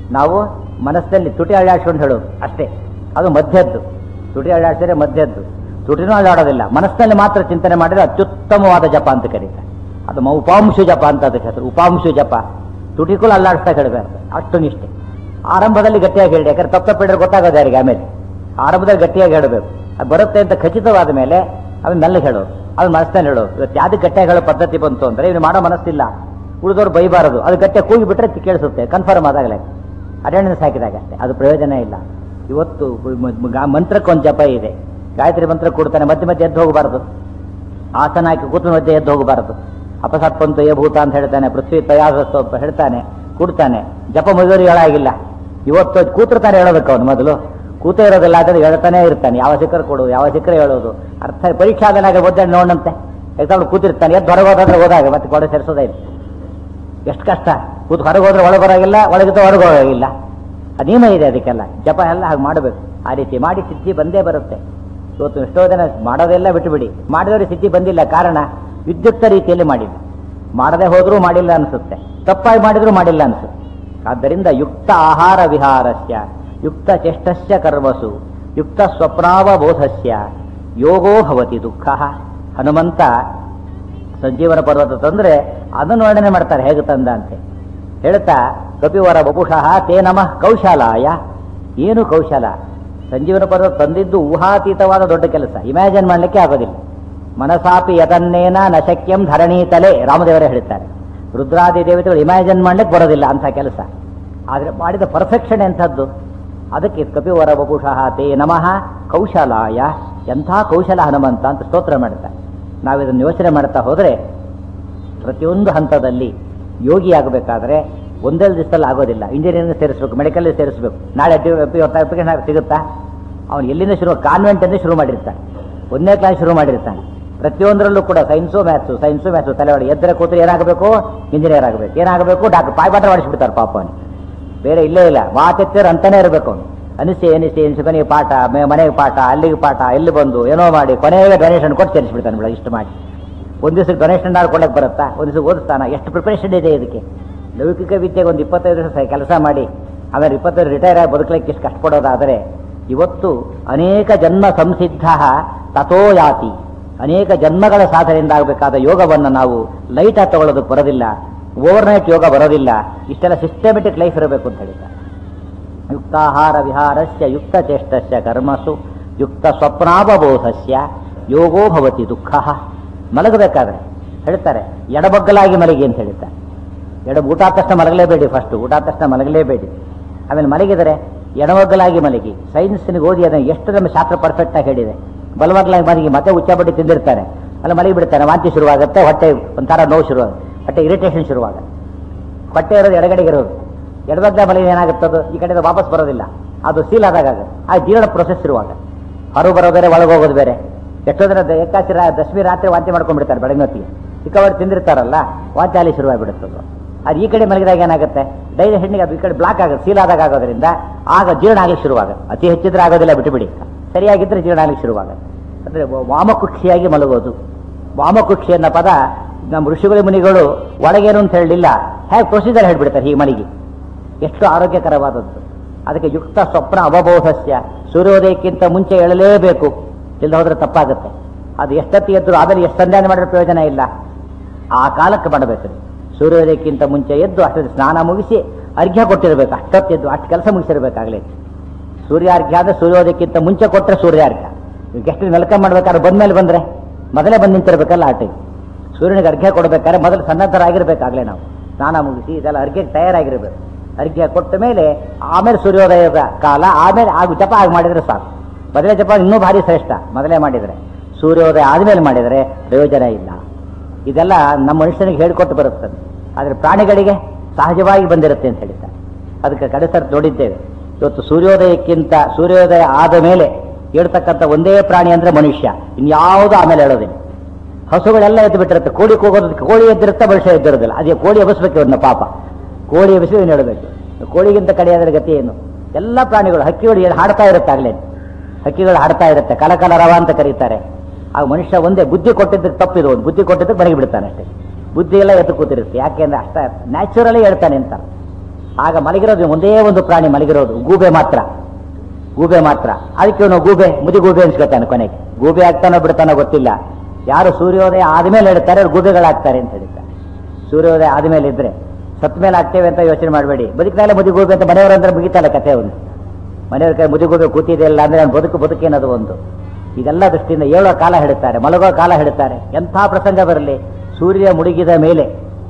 ನಾವು ಮನಸ್ಸಲ್ಲಿ ತುಟಿ ಅಳ್ಳಾಡ್ಸ್ಕೊಂಡು ಹೇಳೋದು ಅಷ್ಟೇ ಅದು ಮಧ್ಯದ್ದು ತುಟಿ ಅಳ್ಳಾಡ್ಸಿದ್ರೆ ಮಧ್ಯದ್ದು ತುಟಿನೂ ಅಳ್ಳಾಡೋದಿಲ್ಲ ಮನಸ್ಸಿನಲ್ಲಿ ಮಾತ್ರ ಚಿಂತನೆ ಮಾಡಿದ್ರೆ ಅತ್ಯುತ್ತಮವಾದ ಜಪ ಅಂತ ಕರೀತಾರೆ ಅದು ಮ- ಉಪಾಂಶು ಜಪ ಅಂತ ಅದಕ್ಕೆ ಹೆಸರು ಉಪಾಂಶು ಜಪ ತುಟಿಕುಲು ಅಲ್ಲಾಡಿಸ್ತಾ ಹೇಳಬೇಕು ಅಷ್ಟು ನಿಷ್ಠೆ ಆರಂಭದಲ್ಲಿ ಗಟ್ಟಿಯಾಗಿ ಹೇಳಿ ಯಾಕಂದ್ರೆ ತಪ್ಪು ತಪ್ಪಿಡ್ರೆ ಗೊತ್ತಾಗೋದು ಯಾರಿಗೆ ಆಮೇಲೆ ಆರಂಭದಲ್ಲಿ ಗಟ್ಟಿಯಾಗಿ ಹೇಳಬೇಕು ಅದು ಬರುತ್ತೆ ಅಂತ ಖಚಿತವಾದ ಮೇಲೆ ಅದನ್ನ ಮೆಲ್ಲಗೆ ಹೇಳೋದು ಅದು ಮನಸ್ಸಿನಲ್ಲಿ ಹೇಳೋದು ಇವತ್ತು ಯಾವ್ದು ಗಟ್ಟಿಯಾಗಿ ಹೇಳೋ ಪದ್ಧತಿ ಬಂತು ಅಂದ್ರೆ ಇವ್ನು ಮಾಡೋ ಮನಸ್ಸಿಲ್ಲ ಉಳಿದವ್ರು ಬೈಬಾರದು ಅದು ಗಟ್ಟಿಯಾಗಿ ಕೂಗಿ ಬಿಟ್ರೆ ಕೇಳಿಸುತ್ತೆ ಕನ್ಫರ್ಮ್ ಆದಾಗಲೇ ಅಟೆಂಡೆನ್ಸ್ ಹಾಕಿದಾಗ ಅಷ್ಟೇ ಅದು ಪ್ರಯೋಜನ ಇಲ್ಲ ಇವತ್ತು ಮ- ಮ- ಗಾ- ಮಂತ್ರಕ್ಕೊಂದು ಜಪ ಇದೆ ಗಾಯತ್ರಿ ಮಂತ್ರ ಕೊಡ್ತಾನೆ ಮಧ್ಯೆ ಮಧ್ಯೆ ಎದ್ದು ಹೋಗಬಾರದು ಆಸನ ಹಾಕಿ ಕೂತು ಮಧ್ಯೆ ಎದ್ದು ಹೋಗಬಾರದು ಅಪಸತ್ಪಂತು ಏ ಭೂತ ಅಂತ ಹೇಳ್ತಾನೆ ಪೃಥ್ವಿ ತಯಾರಸ್ತು ಹೇಳ್ತಾನೆ ಕೂಡ್ತಾನೆ ಜಪ ಮುಗಿದವರು ಹೇಳಾಗಿಲ್ಲ ಇವತ್ತು ಕೂತಿರ್ತಾನೆ ಹೇಳೋದಕ್ಕೆ ಅವನು ಮೊದಲು ಕೂತೇ ಇರೋದಿಲ್ಲ ಆದರೆ ಹೇಳ್ತಾನೆ ಇರ್ತಾನೆ ಯಾವ ಸಿಕ್ಕರು ಕೊಡು ಯಾವ ಸಿಕ್ಕರೆ ಹೇಳೋದು ಅರ್ಥ ಪರೀಕ್ಷಾ ಆದಾಗ ಒದ್ದೆ ನೋಡಂತೆ ಎಕ್ಸಾಮ್ ಕೂತಿರ್ತಾನೆ ಎದ್ದು ಹೊರಗೆ ಹೋದಾದ್ರೆ ಹೋದಾಗ ಮತ್ತೆ ಕೊಡೆ ಸೇರಿಸೋದೇ ಇಲ್ಲ ಎಷ್ಟು ಕಷ್ಟ ಕೂತು ಹೊರಗೆ ಹೋದ್ರೆ ಒಳಗೆ ಬರೋಗಿಲ್ಲ ಒಳಗಿದ್ದು ಹೊರಗೆ ಹೋಗೋಗಿಲ್ಲ ಆ ನಿಯಮ ಇದೆ ಅದಕ್ಕೆಲ್ಲ ಜಪ ಎಲ್ಲ ಹಾಗೆ ಮಾಡಬೇಕು ಆ ರೀತಿ ಮಾಡಿ ಸಿದ್ಧಿ ಬಂದೇ ಬರುತ್ತೆ ಇವತ್ತು ಎಷ್ಟೋ ಜನ ಮಾಡೋದೆಲ್ಲ ಬಿಟ್ಟುಬಿಡಿ ಮಾಡಿದವರಿಗೆ ಸಿದ್ಧಿ ಬಂದಿಲ್ಲ ಕಾರಣ ವಿದ್ಯುಕ್ತ ರೀತಿಯಲ್ಲಿ ಮಾಡಿಲ್ಲ ಮಾಡದೆ ಹೋದರೂ ಮಾಡಿಲ್ಲ ಅನಿಸುತ್ತೆ ತಪ್ಪಾಗಿ ಮಾಡಿದರೂ ಮಾಡಿಲ್ಲ ಅನಿಸುತ್ತೆ ಆದ್ದರಿಂದ ಯುಕ್ತ ಆಹಾರ ವಿಹಾರಸ್ಯ ಯುಕ್ತ ಚೇಷ್ಟಸ್ಯ ಕರ್ಮಸು ಯುಕ್ತ ಸ್ವಪ್ನಾವಬೋಧಸ್ಯ ಯೋಗೋ ಭವತಿ ದುಃಖ ಹನುಮಂತ ಸಂಜೀವನ ಪರ್ವತ ತಂದ್ರೆ ಅದನ್ನು ವರ್ಣನೆ ಮಾಡ್ತಾರೆ ಹೇಗೆ ತಂದ ಅಂತ ಹೇಳ್ತಾ ಕಪಿವರ ಬಪುಷಃ ತೇ ನಮಃ ಕೌಶಲಾಯ ಏನು ಕೌಶಲ ಸಂಜೀವನ ಪರ್ವತ ತಂದಿದ್ದು ಊಹಾತೀತವಾದ ದೊಡ್ಡ ಕೆಲಸ ಇಮ್ಯಾಜಿನ್ ಮಾಡಲಿಕ್ಕೆ ಆಗೋದಿಲ್ಲ ಮನಸಾಪಿ ಯತನ್ನೇನ ನ ಶಕ್ಯಂ ಧರಣಿ ತಲೆ ರಾಮದೇವರೇ ಹೇಳ್ತಾರೆ ರುದ್ರಾದಿ ದೇವತೆಗಳು ಇಮ್ಯಾಜಿನ್ ಮಾಡ್ಲಿಕ್ಕೆ ಬರೋದಿಲ್ಲ ಅಂಥ ಕೆಲಸ ಆದರೆ ಮಾಡಿದ ಪರ್ಫೆಕ್ಷನ್ ಎಂಥದ್ದು ಅದಕ್ಕೆ ಕಪಿವರ ಬಪುಷಃ ತೇ ನಮಃ ಕೌಶಲಾಯ ಎಂಥ ಕೌಶಲ ಹನುಮಂತ ಅಂತ ಸ್ತೋತ್ರ ಮಾಡ್ತಾರೆ ನಾವಿದನ್ನು ಯೋಚನೆ ಮಾಡ್ತಾ ಹೋದರೆ ಪ್ರತಿಯೊಂದು ಹಂತದಲ್ಲಿ ಯೋಗಿ ಆಗಬೇಕಾದ್ರೆ ಒಂದೆರಡು ದಿವಸದಲ್ಲಿ ಆಗೋದಿಲ್ಲ ಇಂಜಿನಿಯರಿಂಗ್ ಸೇರಿಸ್ಬೇಕು ಮೆಡಿಕಲ್ ಸೇರಿಸ್ಬೇಕು ನಾಳೆ ಅಪ್ಲಿಕೇಶನ್ ಸಿಗುತ್ತಾ ಅವನು ಎಲ್ಲಿಂದ ಶುರು ಕಾನ್ವೆಂಟ್ ಅಂತ ಶುರು ಮಾಡಿರ್ತಾನೆ ಒಂದನೇ ಕ್ಲಾಸ್ ಶುರು ಮಾಡಿರ್ತಾನೆ ಪ್ರತಿಯೊಂದರಲ್ಲೂ ಕೂಡ ಸೈನ್ಸು ಮ್ಯಾಥ್ಸು ಸೈನ್ಸು ಮ್ಯಾಥ್ಸು ತಲೆಯೊಳಗೆ ಎದ್ದರೆ ಕೂತ್ರೆ ಏನಾಗಬೇಕು ಇಂಜಿನಿಯರ್ ಆಗಬೇಕು ಏನಾಗಬೇಕು ಡಾಕ್ಟರ್ ಪಾಯ್ಪಾಟ ಮಾಡಿಸ್ಬಿಡ್ತಾರೆ ಪಾಪ ಅವನು ಬೇರೆ ಇಲ್ಲೇ ಇಲ್ಲ ಮಾತೆತ್ತರ್ ಅಂತಾನೆ ಇರಬೇಕು ಅವನು ಅನಿಸಿ ಅನಿಸಿ ಅನಿಸಿ ಕೊನೆಗೆ ಪಾಠ ಮೆ- ಮನೆಗೆ ಪಾಠ ಅಲ್ಲಿಗೆ ಪಾಠ ಇಲ್ಲಿ ಬಂದು ಏನೋ ಮಾಡಿ ಕೊನೆಗೆ ಡೊನೇಷನ್ ಕೊಟ್ಟು ಸೇರಿಸ್ಬಿಡ್ತಾನೆ ಬಿಡ ಇಷ್ಟು ಮಾಡಿ ಒಂದು ದಿವಸಕ್ಕೆ ಡೊನೇಷನ್ ಕೊಡಕ್ಕೆ ಬರುತ್ತಾ ಒಂದು ದಿವಸ ಓದಿಸ್ತಾನ ಎಷ್ಟು ಪ್ರಿಪರೇಷನ್ ಇದೆ ಇದಕ್ಕೆ ಲೌಕಿಕ ವಿದ್ಯೆಗೆ ಒಂದು ಇಪ್ಪತ್ತೈದು ವರ್ಷ ಕೆಲಸ ಮಾಡಿ ಆಮೇಲೆ ಇಪ್ಪತ್ತೈದು ರಿಟೈರ್ ಆಗಿ ಬದುಕಲಿಕ್ಕೆ ಇಷ್ಟು ಕಷ್ಟಪಡೋದಾದರೆ ಇವತ್ತು ಅನೇಕ ಜನ್ಮ ಸಂಸಿದ್ಧ ತಥೋ ಯಾತಿ ಅನೇಕ ಜನ್ಮಗಳ ಸಾಧನೆಯಿಂದ ಆಗಬೇಕಾದ ಯೋಗವನ್ನು ನಾವು ಲೈಟಾಗಿ ತಗೊಳ್ಳೋದಕ್ಕೆ ಬರೋದಿಲ್ಲ ಓವರ್ನೈಟ್ ಯೋಗ ಬರೋದಿಲ್ಲ ಇಷ್ಟೆಲ್ಲ ಸಿಸ್ಟಮೆಟಿಕ್ ಲೈಫ್ ಇರಬೇಕು ಅಂತ ಹೇಳಿದ್ದಾರೆ ಯುಕ್ತಾಹಾರ ವಿಹಾರಸ್ಯ ಯುಕ್ತ ಚೇಷ್ಟಸ್ಯ ಕರ್ಮಸು ಯುಕ್ತ ಸ್ವಪ್ನಾವಬೋಧಸ್ಯ ಯೋಗೋ ಭವತಿ ದುಃಖ ಮಲಗಬೇಕಾದ್ರೆ ಹೇಳ್ತಾರೆ ಎಡಬಗ್ಗಲಾಗಿ ಮಲಗಿ ಅಂತ ಹೇಳ್ತಾರೆ ಎಡ ಊಟ ಆದ ತಕ್ಷಣ ಮಲಗಲೇಬೇಡಿ ಫಸ್ಟ್ ಊಟ ಆದ ತಕ್ಷಣ ಮಲಗಲೇಬೇಡಿ ಆಮೇಲೆ ಮಲಗಿದರೆ ಎಡಬಗ್ಗಲಾಗಿ ಮಲಗಿ ಸೈನ್ಸ್ನಿಗೆ ಓದಿ ಅದನ್ನು ಎಷ್ಟು ನಮ್ಮ ಶಾಸ್ತ್ರ ಪರ್ಫೆಕ್ಟ್ ಆಗಿ ಹೇಳಿದೆ ಬಲಬಗ್ಲಾಗಿ ಮಲಗಿ ಮತ್ತೆ ಉಚ್ಚಾಬಡ್ಡಿ ತಿಂದಿರ್ತಾನೆ ಅಲ್ಲಿ ಮಲಗಿ ಬಿಡ್ತಾನೆ ವಾಂತಿ ಶುರುವಾಗುತ್ತೆ ಹೊಟ್ಟೆ ಒಂಥರ ನೋವು ಶುರುವಾಗುತ್ತೆ ಹೊಟ್ಟೆ ಇರಿಟೇಷನ್ ಶುರುವಾಗುತ್ತೆ ಹೊಟ್ಟೆ ಇರೋದು ಎಡಗಡೆಗೆ ಇರೋದು ಎಡಬಗ್ಲ ಮಲಗಿ ಏನಾಗುತ್ತದು ಈ ಕಡೆಯಿಂದ ವಾಪಸ್ ಬರೋದಿಲ್ಲ ಅದು ಸೀಲ್ ಆದಾಗ ಆಗುತ್ತೆ. ಆ ಜೀರ್ಣ ಪ್ರೊಸೆಸ್ ಇರುವಾಗ ಹೊರಗೆ ಬರೋದು ಬೇರೆ ಒಳಗೆ ಹೋಗೋದು ಬೇರೆ ಎಷ್ಟೋ ಜನ ದ- ಏಕಾಚಿ ರಾ- ದಶಮಿ ರಾತ್ರಿ ವಾಂತಿ ಮಾಡ್ಕೊಂಡ್ಬಿಡ್ತಾರೆ ಬೆಳಗ್ಗೆ ಹೊತ್ತಿಗೆ ಚಿಕ್ಕವರು ತಿಂದಿರ್ತಾರಲ್ಲ ವಾಂತಿ ಅಲ್ಲಿ ಶುರುವಾಗಿಬಿಡುತ್ತದು ಅದು ಈ ಕಡೆ ಮಲಗಿದಾಗ ಏನಾಗುತ್ತೆ ಡೈಲಿ ಹೆಣ್ಣಿಗೆ ಅದು ಈ ಕಡೆ ಬ್ಲಾಕ್ ಆಗುತ್ತೆ ಸೀಲ್ ಆದಾಗ ಆಗೋದ್ರಿಂದ ಆಗ ಜೀರ್ಣ ಆಗಲಿಕ್ಕೆ ಶುರುವಾಗುತ್ತೆ ಅತಿ ಹೆಚ್ಚಿದ್ರೆ ಆಗೋದಿಲ್ಲ ಬಿಟ್ಟುಬಿಡಿ ಸರಿಯಾಗಿದ್ದರೆ ಜೀರ್ಣ ಆಗಲಿಕ್ಕೆ ಶುರುವಾಗುತ್ತೆ ಅಂದರೆ ವಾಮಕುಕ್ಷಿಯಾಗಿ ಮಲಗೋದು ವಾಮಕುಕ್ಷಿ ಅನ್ನೋ ಪದ ನಮ್ಮ ಋಷಿಗಳು ಮುನಿಗಳು ಒಳಗೇನು ಅಂತ ಹೇಳಲಿಲ್ಲ ಹೇಗೆ ಪ್ರೊಸೀಜರ್ ಹೇಳ್ಬಿಡ್ತಾರೆ ಹೀಗೆ ಮಲಗಿ ಎಷ್ಟು ಆರೋಗ್ಯಕರವಾದದ್ದು ಅದಕ್ಕೆ ಯುಕ್ತ ಸ್ವಪ್ನ ಅವಬೋಧಸ್ಯ ಸೂರ್ಯೋದಯಕ್ಕಿಂತ ಮುಂಚೆ ಏಳಲೇಬೇಕು ಇಲ್ಲದೆ ಹೋದ್ರೆ ತಪ್ಪಾಗುತ್ತೆ ಅದು ಎಷ್ಟೊತ್ತಿ ಎದ್ರು ಆಮೇಲೆ ಎಷ್ಟು ಸಂಧಾನ ಮಾಡಿದ್ರೆ ಪ್ರಯೋಜನ ಇಲ್ಲ ಆ ಕಾಲಕ್ಕೆ ಮಾಡಬೇಕು ಸೂರ್ಯೋದಯಕ್ಕಿಂತ ಮುಂಚೆ ಎದ್ದು ಅಷ್ಟೊತ್ತು ಸ್ನಾನ ಮುಗಿಸಿ ಅರ್ಘ್ಯ ಕೊಟ್ಟಿರಬೇಕು ಅಷ್ಟೊತ್ತು ಎದ್ದು ಅಷ್ಟು ಕೆಲಸ ಮುಗಿಸಿರ್ಬೇಕಾಗಲೇ ಸೂರ್ಯಾರ್ಘ್ಯ ಅಂದ್ರೆ ಸೂರ್ಯೋದಯಕ್ಕಿಂತ ಮುಂಚೆ ಕೊಟ್ಟರೆ ಸೂರ್ಯಾರ್ಘ್ಯ ಈಗ ಎಷ್ಟು ವೆಲ್ಕಮ್ ಮಾಡ್ಬೇಕಾದ್ರೆ ಬಂದ್ಮೇಲೆ ಬಂದ್ರೆ ಮೊದಲೇ ಬಂದು ನಿಂತಿರ್ಬೇಕಲ್ಲ ಆ ಟೈಮ್ ಸೂರ್ಯನಿಗೆ ಅರ್ಘ್ಯ ಕೊಡಬೇಕಾದ್ರೆ ಮೊದಲು ಸನ್ನದ್ಧರಾಗಿರ್ಬೇಕಾಗಲೇ ನಾವು ಸ್ನಾನ ಮುಗಿಸಿ ಇದೆಲ್ಲ ಅರ್ಘ್ಯಕ್ಕೆ ತಯಾರಾಗಿರ್ಬೇಕು ಅರ್ಘ್ಯ ಕೊಟ್ಟ ಮೇಲೆ ಆಮೇಲೆ ಸೂರ್ಯೋದಯದ ಕಾಲ ಆಮೇಲೆ ಆಗ ಜಪ ಆಗಿ ಮಾಡಿದ್ರೆ ಸಾಕು ಮೊದಲೇ ಜಪ ಇನ್ನೂ ಭಾರಿ ಶ್ರೇಷ್ಠ ಮೊದಲೇ ಮಾಡಿದರೆ ಸೂರ್ಯೋದಯ ಆದಮೇಲೆ ಮಾಡಿದರೆ ಪ್ರಯೋಜನ ಇಲ್ಲ ಇದೆಲ್ಲ ನಮ್ಮ ಮನುಷ್ಯನಿಗೆ ಹೇಳಿಕೊಟ್ಟು ಬರುತ್ತದೆ ಆದರೆ ಪ್ರಾಣಿಗಳಿಗೆ ಸಹಜವಾಗಿ ಬಂದಿರುತ್ತೆ ಅಂತ ಹೇಳ್ತಾರೆ ಅದಕ್ಕೆ ಕಡೆ ಸರ್ ನೋಡಿದ್ದೇವೆ ಇವತ್ತು ಸೂರ್ಯೋದಯಕ್ಕಿಂತ ಸೂರ್ಯೋದಯ ಆದ ಮೇಲೆ ಹೇಳ್ತಕ್ಕಂಥ ಒಂದೇ ಪ್ರಾಣಿ ಅಂದ್ರೆ ಮನುಷ್ಯ ಇನ್ಯಾವುದೂ ಆಮೇಲೆ ಹೇಳೋದಿಲ್ಲ ಹಸುಗಳೆಲ್ಲ ಎದ್ದು ಬಿಟ್ಟಿರುತ್ತೆ ಕೋಳಿ ಕೂಗೋದಕ್ಕೆ ಕೋಳಿ ಎದ್ದಿರುತ್ತೆ ಮನುಷ್ಯ ಎದ್ದಿರೋದಿಲ್ಲ ಅದೇ ಕೋಳಿ ಎಬ್ಬಿಸ್ಬೇಕು ಇವನ್ನ ಪಾಪ ಕೋಳಿ ಎಬ್ಬಿಸಿ ಇವನು ಹೇಳಬೇಕು ಕೋಳಿಗಿಂತ ಕಡೆಯಾದ್ರೆ ಗತಿ ಏನು ಎಲ್ಲ ಪ್ರಾಣಿಗಳು ಹಕ್ಕಿಗಳು ಏನು ಹಾಡ್ತಾ ಇರುತ್ತೆ ಆಗ್ಲೇ ಹಕ್ಕಿಗಳು ಹಾಡ್ತಾ ಇರುತ್ತೆ ಕಲಕಲ ರವ ಅಂತ ಕರೀತಾರೆ ಆಗ ಮನುಷ್ಯ ಒಂದೇ ಬುದ್ಧಿ ಕೊಟ್ಟಿದ್ದಕ್ಕೆ ತಪ್ಪಿದು ಒಂದು ಬುದ್ಧಿ ಕೊಟ್ಟಿದ್ದಕ್ಕೆ ಮನೆಗೆ ಬಿಡ್ತಾನೆ ಅಷ್ಟೇ ಬುದ್ಧಿ ಎಲ್ಲ ಎದ್ದು ಕೂತಿರುತ್ತೆ ಯಾಕೆಂದ್ರೆ ಅಷ್ಟ ನ್ಯಾಚುರಲಿ ಹೇಳ್ತಾನೆ ಅಂತ ಆಗ ಮಲಗಿರೋದು ಒಂದೇ ಒಂದು ಪ್ರಾಣಿ ಮಲಗಿರೋದು ಗೂಬೆ ಮಾತ್ರ ಗೂಬೆ ಮಾತ್ರ ಅದಕ್ಕೆ ಅವನು ಗೂಬೆ ಮುದಿ ಗೂಬೆ ಅನ್ಸ್ಕೊತಾನೆ ಕೊನೆಗೆ ಗೂಬೆ ಆಗ್ತಾನೋ ಬಿಡ್ತಾನೋ ಗೊತ್ತಿಲ್ಲ ಯಾರು ಸೂರ್ಯೋದಯ ಆದ್ಮೇಲೆ ಹೇಳ್ತಾರೆ ಅವ್ರು ಗೂಬೆಗಳಾಗ್ತಾರೆ ಅಂತ ಹೇಳ್ತಾರೆ ಸೂರ್ಯೋದಯ ಆದ್ಮೇಲೆ ಇದ್ರೆ ಸತ್ ಮೇಲೆ ಆಗ್ತೇವೆ ಅಂತ ಯೋಚನೆ ಮಾಡಬೇಡಿ ಬದುಕಿನಾಲೆ ಮುದಿ ಗೂಬೆ ಅಂತ ಮನೆಯವರು ಅಂದ್ರೆ ಮುಗಿತಲ್ಲ ಕಥೆ ಅವನು ಮನೆಯವ್ರ ಕೈ ಮುದಿ ಗೂಬೆ ಕೂತಿದೆಯಲ್ಲ ಅಂದ್ರೆ ನಾನು ಬದುಕು ಬದುಕೇನದು ಒಂದು ಇದೆಲ್ಲ ದೃಷ್ಟಿಯಿಂದ ಏಳೋ ಕಾಲ ಹಿಡುತ್ತಾರೆ ಮಲಗೋ ಕಾಲ ಹಿಡುತ್ತಾರೆ ಎಂಥ ಪ್ರಸಂಗ ಬರಲಿ ಸೂರ್ಯ ಮುಳುಗಿದ ಮೇಲೆ